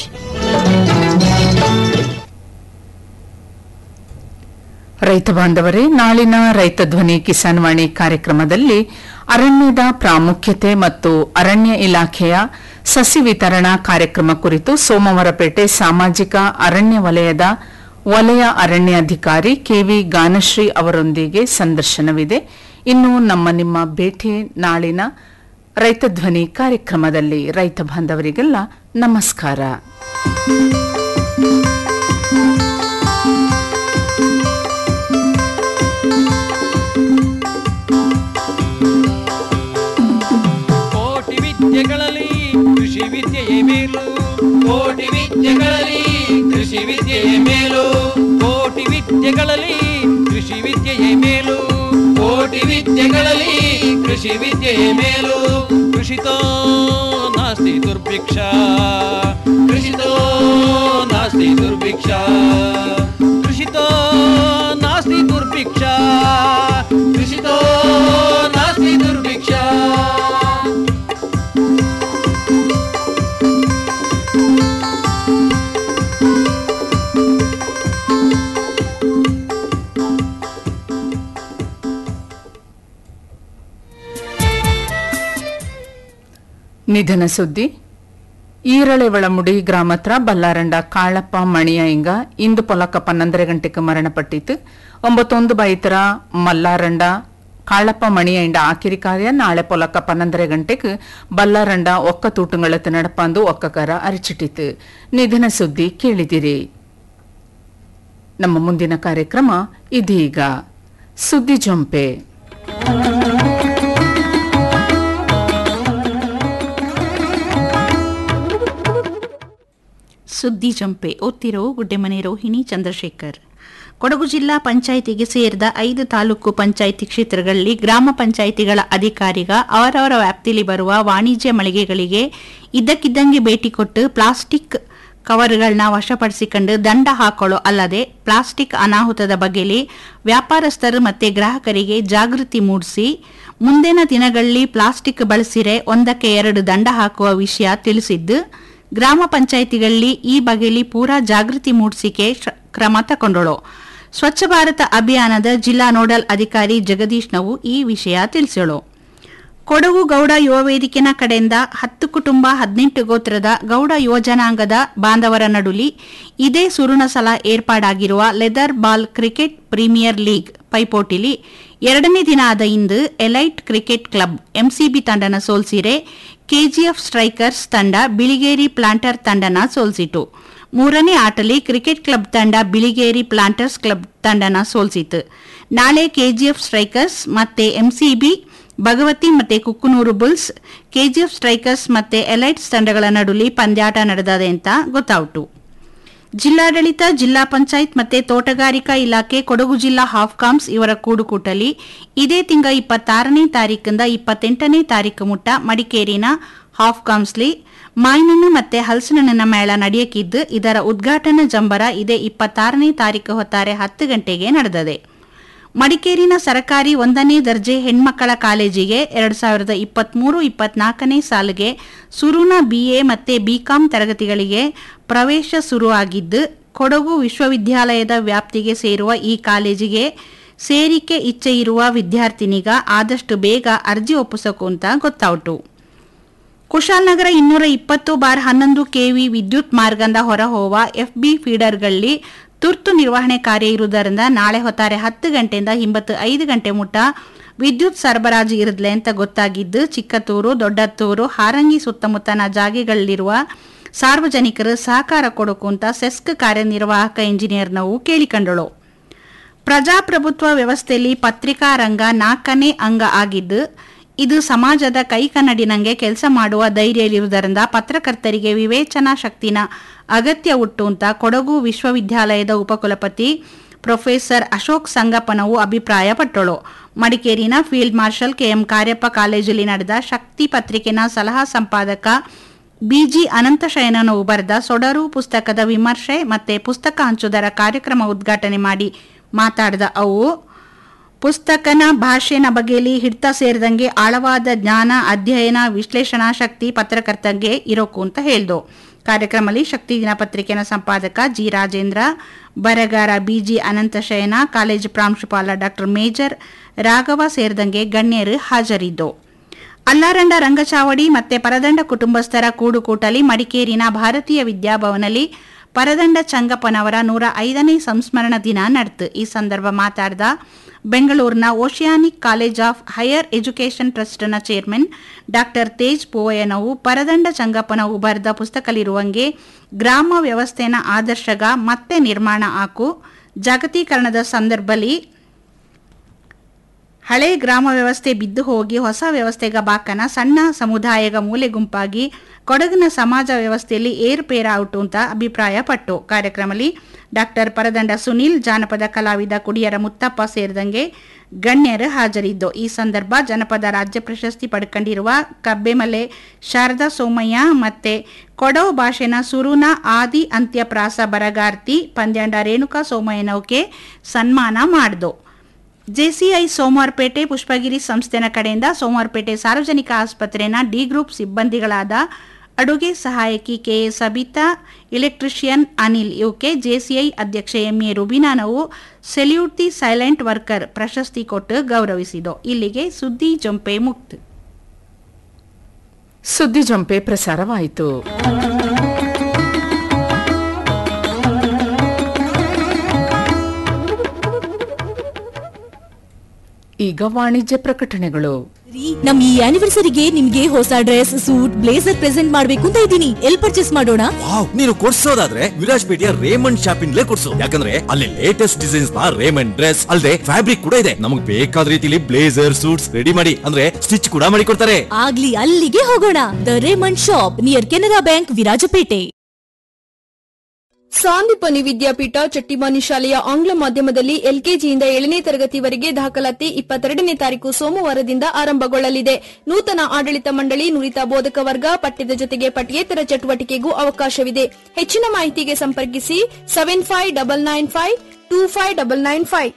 ರೈತ ಬಾಂಧವರೇ ನಾಳಿನ ರೈತ ಧ್ವನಿ ಕಿಸಾನ್ ವಾಣಿ ಕಾರ್ಯಕ್ರಮದಲ್ಲಿ ಅರಣ್ಯದ ಪ್ರಾಮುಖ್ಯತೆ ಮತ್ತು ಅರಣ್ಯ ಇಲಾಖೆಯ ಸಸಿ ವಿತರಣಾ ಕಾರ್ಯಕ್ರಮ ಕುರಿತು ಸೋಮವಾರಪೇಟೆ ಸಾಮಾಜಿಕ ಅರಣ್ಯ ವಲಯದ ವಲಯ ಅರಣ್ಯಾಧಿಕಾರಿ ಕೆವಿ ಗಾನಶ್ರೀ ಅವರೊಂದಿಗೆ ಸಂದರ್ಶನವಿದೆ ಇನ್ನು ನಮ್ಮ ನಿಮ್ಮ ಭೇಟಿ ನಾಳಿನ ರೈತ ಧ್ವನಿ ಕಾರ್ಯಕ್ರಮದಲ್ಲಿ ರೈತ ಬಾಂಧವರಿಗೆಲ್ಲ ನಮಸ್ಕಾರ ಕೋಟಿ ವಿದ್ಯೆಗಳಲ್ಲಿ ಕೃಷಿ ವಿದ್ಯೆಯೇ ಮೇಲು ಕೋಟಿ ವಿದ್ಯೆಗಳಲ್ಲಿ ಕೃಷಿ ವಿದ್ಯೆಯೇ ಮೇಲು ಕೋಟಿ ವಿದ್ಯೆಗಳಲ್ಲಿ ಕೃಷಿ ವಿದ್ಯೆಯೇ ಮೇಲು ಕೋಟಿ ವಿದ್ಯೆಗಳಲ್ಲಿ ಕೃಷಿ ವಿದ್ಯೆಯೇ ಮೇಲು ಕೃಷಿತೋ ನಾಸ್ತಿ ದುರ್ಭಿಕ್ಷ ಕೃಷಿತೋ ನಾಸ್ತಿ ದುರ್ಭಿಕ್ಷ ಕೃಷಿತೋ ನಾಸ್ತಿ ದುರ್ಭಿಕ್ಷ ಕೃಷಿತೋ ನಾಸ್ತಿ ದುರ್ಭಿಕ್ಷ ನಿಧನ ಸುದ್ದಿ ಈರಳೆವಳಮುಡಿ ಗ್ರಾಮತ್ರ ಬಲ್ಲಾರಂಡ ಕಾಳಪ್ಪ ಮಣಿಯಂಗ ಇಂದು ಪೊಲಕ ಪನ್ನೊಂದರ ಗಂಟೆಗೆ ಮರಣಪಟ್ಟಿತು ಒಂಬತ್ತೊಂದು ಬೈತರ ಮಲ್ಲಾರಂಡ ಕಾಳಪ್ಪ ಮಣಿಯಂಡ ಆಕಿರಿ ಕಾರ್ಯ ನಾಳೆ ಪೊಲಕ ಪನ್ನೊಂದರ ಗಂಟೆಗೆ ಬಲ್ಲಾರಂಡ ಒಕ್ಕ ತೂಟುಗಳತ್ತು ನಡಪಂದು ಒಕ್ಕಕರ ಅರಿಚಿಟ್ಟಿತು ನಿಧನ ಸುದ್ದಿ ಕೇಳಿದಿರಿ ನಮ್ಮ ಮುಂದಿನ ಕಾರ್ಯಕ್ರಮ ಇದೀಗ ಸುದ್ದಿ ಜೊಂಪೆ ಸುದ್ದಿ ಜಂಪೆ ಓದ್ತಿರೋ ಗುಡ್ಡೆಮನೆ ರೋಹಿಣಿ ಚಂದ್ರಶೇಖರ್ ಕೊಡಗು ಜಿಲ್ಲಾ ಪಂಚಾಯಿತಿಗೆ ಸೇರಿದ ಐದು ತಾಲೂಕು ಪಂಚಾಯಿತಿ ಕ್ಷೇತ್ರಗಳಲ್ಲಿ ಗ್ರಾಮ ಪಂಚಾಯಿತಿಗಳ ಅಧಿಕಾರಿಗ ಅವರವರ ವ್ಯಾಪ್ತಿಯಲ್ಲಿ ಬರುವ ವಾಣಿಜ್ಯ ಮಳಿಗೆಗಳಿಗೆ ಇದ್ದಕ್ಕಿದ್ದಂಗೆ ಭೇಟಿ ಕೊಟ್ಟು ಪ್ಲಾಸ್ಟಿಕ್ ಕವರ್ಗಳನ್ನ ವಶಪಡಿಸಿಕೊಂಡು ದಂಡ ಹಾಕೊಳ್ಳೋ ಅಲ್ಲದೆ ಪ್ಲಾಸ್ಟಿಕ್ ಅನಾಹುತದ ಬಗ್ಗೆಲಿ ವ್ಯಾಪಾರಸ್ಥರು ಮತ್ತೆ ಗ್ರಾಹಕರಿಗೆ ಜಾಗೃತಿ ಮೂಡಿಸಿ ಮುಂದಿನ ದಿನಗಳಲ್ಲಿ ಪ್ಲಾಸ್ಟಿಕ್ ಬಳಸಿರೆ ಒಂದಕ್ಕೆ ಎರಡು ದಂಡ ಹಾಕುವ ವಿಷಯ ತಿಳಿಸಿದ್ದು ಗ್ರಾಮ ಪಂಚಾಯಿತಿಗಳಲ್ಲಿ ಈ ಬಗೆಯಲ್ಲಿ ಪೂರಾ ಜಾಗೃತಿ ಮೂಡಿಸಿಕೆ ಶ- ಕ್ರಮ ತಗೊಂಡಳು ಸ್ವಚ್ಛ ಭಾರತ ಅಭಿಯಾನದ ಜಿಲ್ಲಾ ನೋಡಲ್ ಅಧಿಕಾರಿ ಜಗದೀಶ್ ನಾವು ಈ ವಿಷಯ ತಿಳಿಸಳು ಕೊಡಗು ಗೌಡ ಯುವ ವೇದಿಕೆನ ಕಡೆಯಿಂದ ಹತ್ತು ಕುಟುಂಬ ಹದಿನೆಂಟು ಗೋತ್ರದ ಗೌಡ ಯುವಜನಾಂಗದ ಬಾಂಧವರ ನಡುಲಿ ಇದೇ ಸುರುಣ ಸಲ ಏರ್ಪಾಡಾಗಿರುವ leather ball cricket premier league ಪೈಪೋಟಿಲಿ ಎರಡನೇ ದಿನ ಆದ ಇಂದು ಎಲೈಟ್ ಕ್ರಿಕೆಟ್ ಕ್ಲಬ್ ಎಂಸಿಬಿ ತಂಡನ ಸೋಲ್ಸಿರೆ ಕೆಜಿಎಫ್ ಸ್ಟ್ರೈಕರ್ಸ್ ತಂಡ ಬಿಳಿಗೇರಿ ಪ್ಲಾಂಟರ್ ತಂಡನ ಸೋಲ್ಸಿತು ಮೂರನೇ ಆಟಲಿ ಕ್ರಿಕೆಟ್ ಕ್ಲಬ್ ತಂಡ ಬಿಳಿಗೇರಿ ಪ್ಲಾಂಟರ್ಸ್ ಕ್ಲಬ್ ತಂಡನ ಸೋಲ್ಸಿತು ನಾಳೆ ಕೆಜಿಎಫ್ ಸ್ಟ್ರೈಕರ್ಸ್ ಮತ್ತೆ ಎಂಸಿಬಿ ಭಗವತಿ ಮತ್ತೆ ಕುಕ್ಕನೂರು ಬುಲ್ಸ್ ಕೆಜಿಎಫ್ ಸ್ಟ್ರೈಕರ್ಸ್ ಮತ್ತೆ ಎಲೈಟ್ಸ್ ತಂಡಗಳ ನಡುಲಿ ಪಂದ್ಯಾಟ ನಡೆದದೆ ಅಂತ ಗೊತ್ತಾಯಿತು ಜಿಲ್ಲಾಡಳಿತ ಜಿಲ್ಲಾ ಪಂಚಾಯತ್ ಮತ್ತೆ ತೋಟಗಾರಿಕಾ ಇಲಾಖೆ ಕೊಡಗು ಜಿಲ್ಲಾ ಹಾಫ್ಕಾಮ್ಸ್ ಇವರ ಕೂಡುಕೂಟಲಿ ಇದೇ ತಿಂಗ ಇಪ್ಪತ್ತಾರನೇ ತಾರೀಕಿಂದ ಇಪ್ಪತ್ತೆಂಟನೇ ತಾರೀಕು ಮುಟ್ಟ ಮಡಿಕೇರಿನ ಹಾಫ್ಕಾಮ್ಸ್ಲಿ ಮಾವಿನಣ್ಣು ಮತ್ತೆ ಹಲಸಿನಣ್ಣಿನ ಮೇಳ ನಡೆಯಕಿದ್ದು ಇದರ ಉದ್ಘಾಟನಾ ಜಂಬರ ಇದೇ ಇಪ್ಪತ್ತಾರನೇ ತಾರೀಕು ಹೊತ್ತಾರೆ ಹತ್ತು ಗಂಟೆಗೆ ನಡೆದದೆ ಮಡಿಕೇರಿನ ಸರಕಾರಿ ಒಂದನೇ ದರ್ಜೆ ಹೆಣ್ಮಕ್ಕಳ ಕಾಲೇಜಿಗೆ ಎರಡು ಸಾವಿರದ ಇಪ್ಪತ್ಮೂರು ಇಪ್ಪತ್ನಾಲ್ಕನೇ ಸಾಲಿಗೆ ಸುರುನ ಬಿಎ ಮತ್ತೆ ಬಿಕಾಂ ತರಗತಿಗಳಿಗೆ ಪ್ರವೇಶ ಶುರುವಾಗಿದ್ದು ಕೊಡಗು ವಿಶ್ವವಿದ್ಯಾಲಯದ ವ್ಯಾಪ್ತಿಗೆ ಸೇರುವ ಈ ಕಾಲೇಜಿಗೆ ಸೇರಿಕೆ ಇಚ್ಛೆ ಇರುವ ವಿದ್ಯಾರ್ಥಿನಿಗ ಆದಷ್ಟು ಬೇಗ ಅರ್ಜಿ ಒಪ್ಪಿಸಕು ಅಂತ ಗೊತ್ತಾಯಿತು ಕುಶಾಲನಗರ ಇನ್ನೂರ ಇಪ್ಪತ್ತು ಬಾರ್ ಹನ್ನೊಂದು ಕೆವಿ ವಿದ್ಯುತ್ ಮಾರ್ಗದಿಂದ ಹೊರಹೋವ ಎಫ್ಬಿ ಫೀಡರ್ಗಳಲ್ಲಿ ತುರ್ತು ನಿರ್ವಹಣೆ ಕಾರ್ಯ ಇರುವುದರಿಂದ ನಾಳೆ ಹೊತ್ತಾರೆ ಹತ್ತು ಗಂಟೆಯಿಂದ ಹಿಂಬತ್ತು ಐದು ಗಂಟೆ ಮುಟ್ಟ ವಿದ್ಯುತ್ ಸರಬರಾಜು ಇರದ್ಲೆ ಅಂತ ಗೊತ್ತಾಗಿದ್ದು ಚಿಕ್ಕತೂರು ದೊಡ್ಡತ್ತೂರು ಹಾರಂಗಿ ಸುತ್ತಮುತ್ತನ ಜಾಗೆಗಳಲ್ಲಿರುವ ಸಾರ್ವಜನಿಕರು ಸಹಕಾರ ಕೊಡಕು ಅಂತ ಸೆಸ್ಕ್ ಕಾರ್ಯನಿರ್ವಾಹಕ ಇಂಜಿನಿಯರ್ ನಾವು ಕೇಳಿಕೊಂಡಳು ಪ್ರಜಾಪ್ರಭುತ್ವ ವ್ಯವಸ್ಥೆಯಲ್ಲಿ ಪತ್ರಿಕಾ ರಂಗ ನಾಲ್ಕನೇ ಅಂಗ ಆಗಿದ್ದು ಇದು ಸಮಾಜದ ಕೈಕನ್ನಡಿನಂಗೆ ಕೆಲಸ ಮಾಡುವ ಧೈರ್ಯವಿರುವುದರಿಂದ ಪತ್ರಕರ್ತರಿಗೆ ವಿವೇಚನಾ ಶಕ್ತಿನ ಅಗತ್ಯ ಉಂಟು ಅಂತ ಕೊಡಗು ವಿಶ್ವವಿದ್ಯಾಲಯದ ಉಪಕುಲಪತಿ ಪ್ರೊಫೆಸರ್ ಅಶೋಕ್ ಸಂಗಪ್ಪನವು ಅಭಿಪ್ರಾಯಪಟ್ಟಳು ಮಡಿಕೇರಿನ ಫೀಲ್ಡ್ ಮಾರ್ಷಲ್ ಕೆಎಂ ಕಾರ್ಯಪ್ಪ ಕಾಲೇಜಲ್ಲಿ ನಡೆದ ಶಕ್ತಿ ಪತ್ರಿಕೆನ ಸಲಹಾ ಸಂಪಾದಕ ಬಿಜಿ ಅನಂತಶಯನವು ಬರೆದ ಸೊಡರು ಪುಸ್ತಕದ ವಿಮರ್ಶೆ ಮತ್ತೆ ಪುಸ್ತಕ ಹಂಚುವುದರ ಕಾರ್ಯಕ್ರಮ ಉದ್ಘಾಟನೆ ಮಾಡಿ ಮಾತಾಡಿದ ಅವು ಪುಸ್ತಕನ ಭಾಷೆನ ಬಗೆಯಲ್ಲಿ ಹಿಡ್ತ ಸೇರಿದಂಗೆ ಆಳವಾದ ಜ್ಞಾನ ಅಧ್ಯಯನ ವಿಶ್ಲೇಷಣಾ ಶಕ್ತಿ ಪತ್ರಕರ್ತಂಗೆ ಇರೋಕು ಅಂತ ಹೇಳ್ದು ಕಾರ್ಯಕ್ರಮದಲ್ಲಿ ಶಕ್ತಿ ದಿನಪತ್ರಿಕೆನ ಸಂಪಾದಕ ಜಿ ರಾಜೇಂದ್ರ ಬರಗಾರ ಬಿಜಿ ಅನಂತಶಯನ ಕಾಲೇಜು ಪ್ರಾಂಶುಪಾಲ ಡಾಕ್ಟರ್ ಮೇಜರ್ ರಾಘವ ಸೇರಿದಂಗೆ ಗಣ್ಯರು ಹಾಜರಿದ್ದು ಅಲ್ಲಾರಂಡ ರಂಗಚಾವಡಿ ಮತ್ತೆ ಪರದಂಡ ಕುಟುಂಬಸ್ಥರ ಕೂಡುಕೂಟಲಿ ಮಡಿಕೇರಿನ ಭಾರತೀಯ ವಿದ್ಯಾಭವನಲ್ಲಿ ಪರದಂಡ ಚಂಗಪ್ಪನವರ ನೂರ ಐದನೇ ಸಂಸ್ಮರಣ ದಿನ ನಡೆತು ಈ ಸಂದರ್ಭ ಮಾತಾಡಿದ ಬೆಂಗಳೂರಿನ oceanic college of higher education ಟ್ರಸ್ಟ್ನ ಚೇರ್ಮನ್ ಡಾಕ್ಟರ್ ತೇಜ್ ಪೂವಯ್ಯನವು ಪರದಂಡ ಚಂಗಪ್ಪನವು ಬರೆದ ಪುಸ್ತಕಲಿರುವಂಗೆ ಗ್ರಾಮ ವ್ಯವಸ್ಥೆನ ಆದರ್ಶಗ ಮತ್ತೆ ನಿರ್ಮಾಣ ಆಕು ಜಾಗತೀಕರಣದ ಸಂದರ್ಭದಲ್ಲಿ ಹಳೆ ಗ್ರಾಮ ವ್ಯವಸ್ಥೆ ಬಿದ್ದು ಹೋಗಿ ಹೊಸ ವ್ಯವಸ್ಥೆಗ ಬಾಕನ ಸಣ್ಣ ಸಮುದಾಯಗ ಮೂಲೆ ಗುಂಪಾಗಿ ಕೊಡಗಿನ ಸಮಾಜ ವ್ಯವಸ್ಥೆಯಲ್ಲಿ ಏರುಪೇರಾವುಟು ಅಂತ ಅಭಿಪ್ರಾಯಪಟ್ಟು ಕಾರ್ಯಕ್ರಮದಲ್ಲಿ ಡಾಕ್ಟರ್ ಪರದಂಡ ಸುನೀಲ್ ಜಾನಪದ ಕಲಾವಿದ ಕುಡಿಯರ ಮುತ್ತಪ್ಪ ಸೇರಿದಂಗೆ ಗಣ್ಯರು ಹಾಜರಿದ್ದು ಈ ಸಂದರ್ಭ ಜನಪದ ರಾಜ್ಯ ಪ್ರಶಸ್ತಿ ಪಡ್ಕೊಂಡಿರುವ ಕಬ್ಬೆಮಲೆ ಶಾರದಾ ಸೋಮಯ್ಯ ಮತ್ತೆ ಕೊಡವ ಭಾಷೆನ ಸುರುನ ಆದಿ ಅಂತ್ಯ ಪ್ರಾಸ ಬರಗಾರ್ತಿ ಪಂದ್ಯಾಂಡ ರೇಣುಕಾ ಸೋಮಯ್ಯನವಕ್ಕೆ ಸನ್ಮಾನ ಮಾಡಿದು ಜೆಸಿಐ ಸೋಮವಾರಪೇಟೆ ಪುಷ್ಪಗಿರಿ ಸಂಸ್ಥೆನ ಕಡೆಯಿಂದ ಸೋಮವಾರಪೇಟೆ ಸಾರ್ವಜನಿಕ ಆಸ್ಪತ್ರೆನ ಡಿ ಗ್ರೂಪ್ ಸಿಬ್ಬಂದಿಗಳಾದ ಅಡುಗೆ ಸಹಾಯಕಿ ಕೆಎ ಸಬಿತಾ ಇಲೆಕ್ಟ್ರಿಷಿಯನ್ ಅನಿಲ್ ಇವಕ್ಕೆ ಜೆಸಿಐ ಅಧ್ಯಕ್ಷ ಎಂಎ ರುಬಿನಾನವು ಸೆಲ್ಯೂಟ್ ದಿ ಸೈಲೆಂಟ್ ವರ್ಕರ್ ಪ್ರಶಸ್ತಿ ಕೊಟ್ಟು ಗೌರವಿಸಿತು ಇಲ್ಲಿಗೆ ಸುದ್ದಿ ಜೊಂಪೆ ಮುಕ್ತ ಸುದ್ದಿ ಜಂಪೆ ಪ್ರಸಾರವಾಯಿತು ಈಗ ವಾಣಿಜ್ಯ ಪ್ರಕಟಣೆಗಳು ನಮ್ ಈ ಆನಿವರ್ಸರಿಗೆ ನಿಮ್ಗೆ ಹೊಸ ಡ್ರೆಸ್ ಸೂಟ್ ಬ್ಲೇಸರ್ ಪ್ರೆಸೆಂಟ್ ಮಾಡ್ಬೇಕು ಅಂತ ಇದ್ದೀನಿ ಎಲ್ ಪರ್ಚೇಸ್ ಮಾಡೋಣ ವಾವ್ ನೀನು ಕೊಡ್ಸೋದಾದ್ರೆ ವಿರಾಜ್ಪೇಟೆಯ ರೇಮಂಡ್ ಶಾಪಿಂಗ್ಲೇ ಕೊಡ್ಸು ಯಾಕಂದ್ರೆ ಅಲ್ಲಿ ಲೇಟೆಸ್ಟ್ ಡಿಸೈನ್ಸ್ ನ ರೇಮಂಡ್ ಡ್ರೆಸ್ ಅಲ್ಲದೆ ಫ್ಯಾಬ್ರಿಕ್ ಕೂಡ ಇದೆ ನಮಗೆ ಬೇಕಾದ ರೀತಿಲಿ ಬ್ಲೇಸರ್ ಸೂಟ್ಸ್ ರೆಡಿ ಮಾಡಿ ಅಂದ್ರೆ ಸ್ಟಿಚ್ ಕೂಡ ಮಾಡಿ ಕೊಡ್ತಾರೆ ಆಗ್ಲಿ ಅಲ್ಲಿಗೆ ಹೋಗೋಣ the Raymond shop near Canara bank Virajpet Sandeepani Vidyapeetha Chettimani ಶಾಲೆಯ ಆಂಗ್ಲ ಮಾಧ್ಯಮದಲ್ಲಿ ಎಲ್ಕೆಜಿಯಿಂದ ಏಳನೇ ತರಗತಿವರೆಗೆ ದಾಖಲಾತಿ ಇಪ್ಪತ್ತೆರಡನೇ ತಾರೀಕು ಸೋಮವಾರದಿಂದ ಆರಂಭಗೊಳ್ಳಲಿದೆ ನೂತನ ಆಡಳಿತ ಮಂಡಳಿ ನುರಿತ ಬೋಧಕ ವರ್ಗ ಪಠ್ಯದ ಜೊತೆಗೆ ಪಠ್ಯೇತರ ಚಟುವಟಿಕೆಗೂ ಅವಕಾಶವಿದೆ ಹೆಚ್ಚಿನ ಮಾಹಿತಿಗೆ ಸಂಪರ್ಕಿಸಿ seven five double nine five two five double nine five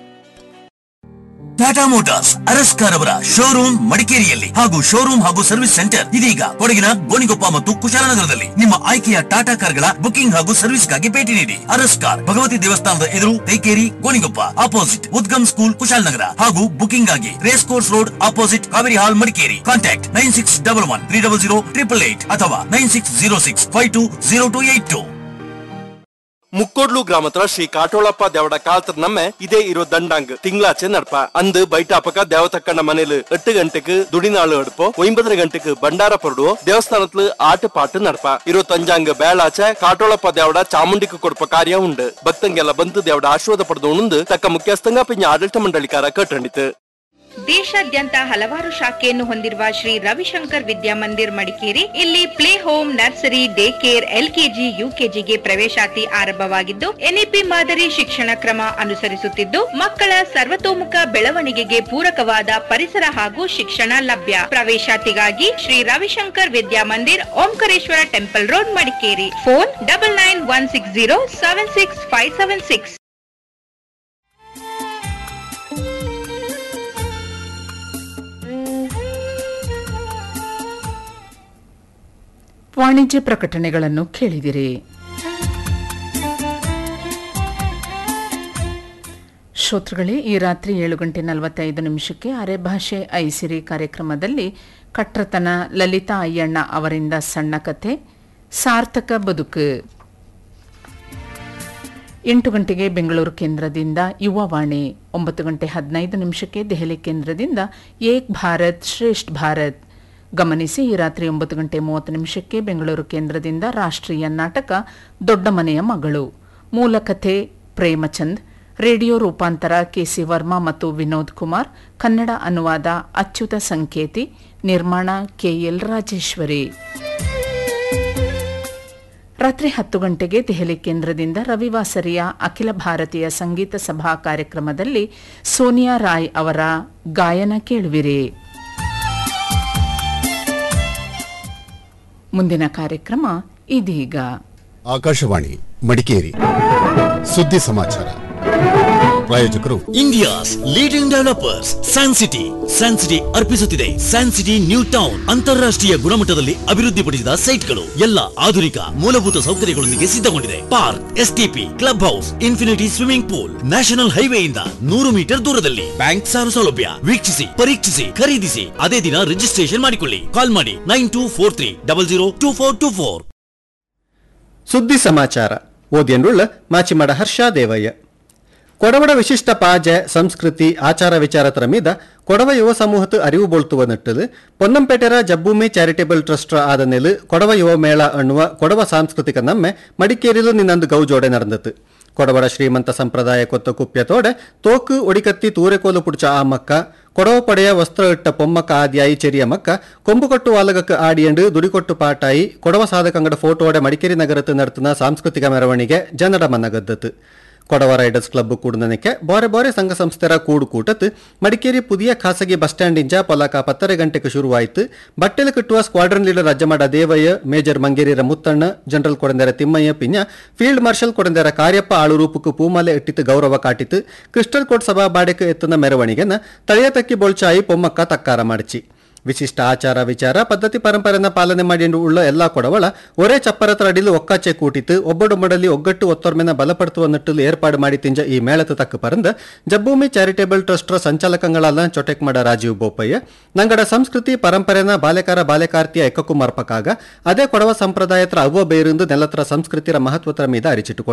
Tata motors Araskar ಅವರ ಶೋರೂಮ್ ಮಡಿಕೇರಿಯಲ್ಲಿ ಹಾಗೂ ಶೋರೂಮ್ ಹಾಗೂ ಸರ್ವಿಸ್ ಸೆಂಟರ್ ಇದೀಗ ಕೊಡಗಿನ ಗೋಣಿಗೊಪ್ಪ ಮತ್ತು ಕುಶಾಲನಗರದಲ್ಲಿ ನಿಮ್ಮ ಆಯ್ಕೆಯ ಟಾಟಾ ಕಾರ್ಗಳ ಬುಕಿಂಗ್ ಹಾಗೂ ಸರ್ವಿಸ್ಗಾಗಿ ಭೇಟಿ ನೀಡಿ ಅರಸ್ಕಾರ್ ಭಗವತಿ ದೇವಸ್ಥಾನದ ಎದುರು ತೈಕೇರಿ ಗೋಣಿಗೊಪ್ಪ ಅಪೋಸಿಟ್ ಉದ್ಗಮ್ ಸ್ಕೂಲ್ ಕುಶಾಲನಗರ ಹಾಗೂ ಬುಕಿಂಗ್ ಆಗಿ race course road opposite Kaveri hall Madikeri contact nine six double one three double zero triple eight ಅಥವಾ nine six zero six five two zero two eight two Mukkodlu ಗ್ರಾಮತ್ರ ಶ್ರೀ ಕಾಟೋಳಪ್ಪ ದೇವಡ ಕಾಲ್ತರ ನಮ್ಮೆ ಇದೇ ಇರೋ ದಂಡಾಂಗ್ ತಿಂಗ್ಳಾಚೆ ನಡ್ಪ ಅಂದು ಬೈಟಾಪಕ ದೇವತಕ್ಕಣ್ಣ ಮನೇಲಿ ಎಟ್ಟು ಗಂಟೆக்கு துடிநாள் எடுப்போம் ஒன்பதரை கண்டுக்கு பண்டார பொருடுவோம் தேவஸ்தானத்துல ஆட்டு பாட்டு நடப்ப இருபத்தஞ்சாங்க ಬೇಳಾಚೆ ಕಾಟೋಳಪ್ಪ ದೇವಡ ಚಾಮುಂಡಿக்கு ಕೊಡ್ಪ ಕಾರ್ಯ ಉಂಡು ಭಕ್ತಂಗೆಲ್ಲ ಬಂದು ದೇವಡ ಆಶೀರ್ವಾದ ಪಡೆದು ಉಣಂದು ತಕ್ಕ ಮುಖ್ಯಸ್ಥಂಗ ಪಿಂಜ ಆಡಳಿತ ಮಂಡಳಿಕಾರ ಕಟ್ಟಣಿತು ದೇಶಾದ್ಯಂತ ಹಲವಾರು ಶಾಖೆಯನ್ನು ಹೊಂದಿರುವ ಶ್ರೀ ರವಿಶಂಕರ್ ವಿದ್ಯಾಮಂದಿರ್ ಮಡಿಕೇರಿ ಇಲ್ಲಿ play home nursery day care LKG ಯುಕೆಜಿಗೆ ಪ್ರವೇಶಾತಿ ಆರಂಭವಾಗಿದ್ದು ಎನ್ಇಪಿ ಮಾದರಿ ಶಿಕ್ಷಣ ಕ್ರಮ ಅನುಸರಿಸುತ್ತಿದ್ದು ಮಕ್ಕಳ ಸರ್ವತೋಮುಖ ಬೆಳವಣಿಗೆಗೆ ಪೂರಕವಾದ ಪರಿಸರ ಹಾಗೂ ಶಿಕ್ಷಣ ಲಭ್ಯ ಪ್ರವೇಶಾತಿಗಾಗಿ Shri Ravishankar Vidyamandir Omkareshwara temple road Madikeri phone double nine one six zero seven six five seven six ವಾಣಿಜ್ಯ ಪ್ರಕಟಣೆಗಳನ್ನು ಕೇಳಿದಿರಿ ಶ್ರೋತೃಗಳೇ ಈ ರಾತ್ರಿ ಏಳು ಗಂಟೆ ನಲವತ್ತೈದು ನಿಮಿಷಕ್ಕೆ ಅರೆಭಾಷೆ ಐಸಿರಿ ಕಾರ್ಯಕ್ರಮದಲ್ಲಿ ಕಟ್ರತನ ಲಲಿತಾ ಅಯ್ಯಣ್ಣ ಅವರಿಂದ ಸಣ್ಣ ಕಥೆ ಸಾರ್ಥಕ ಬದುಕು ಎಂಟು ಗಂಟೆಗೆ ಬೆಂಗಳೂರು ಕೇಂದ್ರದಿಂದ ಯುವವಾಣಿ ಒಂಬತ್ತು ಗಂಟೆ ಹದಿನೈದು ನಿಮಿಷಕ್ಕೆ ದೆಹಲಿ ಕೇಂದ್ರದಿಂದ ಏಕ್ ಭಾರತ್ ಶ್ರೇಷ್ಠ ಭಾರತ್ ಗಮನಿಸಿ ಈ ರಾತ್ರಿ ಒಂಬತ್ತು ಗಂಟೆ ಮೂವತ್ತು ನಿಮಿಷಕ್ಕೆ ಬೆಂಗಳೂರು ಕೇಂದ್ರದಿಂದ ರಾಷ್ಟ್ರೀಯ ನಾಟಕ ದೊಡ್ಡ ಮನೆಯ ಮಗಳು ಮೂಲ ಕಥೆ ಪ್ರೇಮಚಂದ್ ರೇಡಿಯೋ ರೂಪಾಂತರ ಕೆಸಿ ವರ್ಮಾ ಮತ್ತು ವಿನೋದ್ ಕುಮಾರ್ ಕನ್ನಡ ಅನುವಾದ ಅಚ್ಯುತ ಸಂಕೇತಿ ನಿರ್ಮಾಣ ಕೆಎಲ್ ರಾಜೇಶ್ವರಿ ರಾತ್ರಿ ಹತ್ತು ಗಂಟೆಗೆ ದೆಹಲಿ ಕೇಂದ್ರದಿಂದ ರವಿವಾಸರಿಯ ಅಖಿಲ ಭಾರತೀಯ ಸಂಗೀತ ಸಭಾ ಕಾರ್ಯಕ್ರಮದಲ್ಲಿ ಸೋನಿಯಾ ರಾಯ್ ಅವರ ಗಾಯನ ಕೇಳುವಿರಿ ಮುಂದಿನ ಕಾರ್ಯಕ್ರಮ ಇದೀಗ ಆಕಾಶವಾಣಿ ಮಡಿಕೇರಿ ಸುದ್ದಿ ಸಮಾಚಾರ ಪ್ರಾಯೋಜಕರು India's leading developers San City San City ಅರ್ಪಿಸುತ್ತಿದೆ ಸ್ಯಾನ್ ಸಿಟಿ ನ್ಯೂ ಟೌನ್ ಅಂತಾರಾಷ್ಟ್ರೀಯ ಗುಣಮಟ್ಟದಲ್ಲಿ ಅಭಿವೃದ್ಧಿಪಡಿಸಿದ ಸೈಟ್ಗಳು ಎಲ್ಲ ಆಧುನಿಕ ಮೂಲಭೂತ ಸೌಕರ್ಯಗಳೊಂದಿಗೆ ಸಿದ್ಧಗೊಂಡಿದೆ park STP club house infinity swimming pool national ಹೈವೇಯಿಂದ ನೂರು ಮೀಟರ್ ದೂರದಲ್ಲಿ ಬ್ಯಾಂಕ್ ಸಾಲ ಸೌಲಭ್ಯ ವೀಕ್ಷಿಸಿ ಪರೀಕ್ಷಿಸಿ ಖರೀದಿಸಿ ಅದೇ ದಿನ ರಿಜಿಸ್ಟ್ರೇಷನ್ ಮಾಡಿಕೊಳ್ಳಿ ಕಾಲ್ ಮಾಡಿ nine two four three double zero two four two four ಸುದ್ದಿ ಸಮಾಚಾರ ಓದಿಯನ್ನುಳ್ಳ ಮಾಚಿಮಡ ಹರ್ಷ ದೇವಯ್ಯ ಕೊಡವಡ ವಿಶಿಷ್ಟ ಪಾಜೆ ಸಂಸ್ಕೃತಿ ಆಚಾರ ವಿಚಾರತರ ಮೀದ ಕೊಡವ ಯುವ ಸಮೂಹத்து அறிவு பொழுத்துவ நட்டது பொன்னம்பேಟೆರ ಜಬ್ಬೂಮಿ ಚಾರಿಟೇಬಲ್ ಟ್ರಸ್ಟ್ ಆದ ನೆಲು ಕೊಡವ ಯುವ ಮೇಳ ಅನ್ನುವ ಕೊಡವ ಸಾಂಸ್ಕೃತಿಕ ನಮ್ಮೆ ಮಡಿಕೇರಿಲು ನಿನ್ನಂದು ಗೌಜೋಡೆ ನಡೆದತು ಕೊಡವಡ ಶ್ರೀಮಂತ ಸಂಪ್ರದಾಯ ಕೊತ್ತ ಕುಪ್ಯತೋಡೆ ತೋಕು ಒಡಿಕತ್ತಿ ತೂರೆಕೋಲು ಪುಡ್ಚ ಆ ಮಕ್ಕ ಕೊಡವ ಪಡೆಯ ವಸ್ತ್ರ ಇಟ್ಟ ಪೊಮ್ಮಕ್ಕ ಆದ್ಯಾಯಿ ಚೆರಿಯ ಮಕ್ಕ ಕೊಂಬುಕೊಟ್ಟು ವಾಲಗಕ್ಕೆ ಆಡಿಯಂಡು ದುಡಿಕೊಟ್ಟು ಪಾಟಾಯಿ ಕೊಡವ ಸಾಧಕಂಗಡ ಫೋಟೋಡೆ ಮಡಿಕೇರಿ ನಗರത്ത് നടത്തുന്ന ಸಾಂಸ್ಕೃತಿಕ ಮೆರವಣಿಗೆ ಜನರ ಮನಗದ್ದತ್ತು ಕೊಡವ ರೈಡರ್ಸ್ ಕ್ಲಬ್ ಕೂಡನಕ್ಕೆ ಬಾರೆ ಬಾರೆ ಸಂಘ ಸಂಸ್ಥೆರ ಕೂಡು ಕೂಟತ್ ಮಡಿಕೇರಿ ಪುದಿಯ ಖಾಸಗಿ ಬಸ್ ಸ್ಟ್ಯಾಂಡ್ ಇಂಜ ಪೊಲಕ ಪತ್ತರೆ ಗಂಟೆಗೆ ಶುರುವಾಯಿತು ಬಟ್ಟೆಲು ಕಟ್ಟುವ squadron leader Rajjamada Devaiah major Mangerira Muthanna general Kodandera Thimmaiah ಪಿಂಜ ಫೀಲ್ಡ್ ಮಾರ್ಷಲ್ ಕೊಡಂದರ ಕಾರ್ಯಪ್ಪ ಆಳು ರೂಪಕ್ಕೂ ಪೂಮಾಲೆ ಇಟ್ಟಿತ್ತು ಗೌರವ ಕಾಟಿತು ಕ್ರಿಸ್ಟಲ್ ಕೋಟ್ ಸಭಾ ಬಾಡೆಗೆ ಎತ್ತುನ ಮೆರವಣಿಗೆನ ತಳಿಯ ತಕ್ಕಿ ಬೊಳ್ಚಾಯಿ ಪೊಮ್ಮಕ್ಕ ತಕ್ಕಾರ ಮಾಡಿಚಿ ವಿಶಿಷ್ಟ ಆಚಾರ ವಿಚಾರ ಪದ್ಧತಿ ಪರಂಪರೆನ ಪಾಲನೆ ಮಾಡಿಕೊಂಡು ಉಳ್ಳ ಎಲ್ಲಾ ಕೊಡವಳ ಒರೇ ಚಪ್ಪರತ್ರ ಅಡಿಲು ಒಕ್ಕಾಚೆ ಕೂಟಿತು ಒಬ್ಬಡೊಬ್ಬಡಲ್ಲಿ ಒಗ್ಗಟ್ಟು ಒತ್ತೊರ್ಮೆನ ಬಲಪಡುತ್ತುವ ನಿಟ್ಟಲು ಏರ್ಪಾಡು ಮಾಡಿ ತಿಂಜ ಈ ಮೇಳದ ತಕ್ಕ ಪರಂದ ಜಬ್ಬೂಮಿ ಚಾರಿಟೇಬಲ್ ಟ್ರಸ್ಟ್ರ ಸಂಚಾಲಕಂಗಳಾದ ಚೊಟೆಕ್ ಮಾಡ ರಾಜೀವ್ ಬೋಪಯ್ಯ ನಂಗಡ ಸಂಸ್ಕೃತಿ ಪರಂಪರೆನ ಬಾಲೆಕಾರ ಬಾಲೆಕಾರ್ತಿಯ ಎಕ್ಕಕ್ಕೂ ಮರ್ಪಕಾಗ ಅದೇ ಕೊಡವ ಸಂಪ್ರದಾಯತ್ರ ಅವ್ವ ಬೇರಿಂದ ನೆಲತ್ರ ಸಂಸ್ಕೃತಿರ ಮಹತ್ವತರ ಮೀದ ಅರಿಚಿಟ್ಟುಕೊಂಡು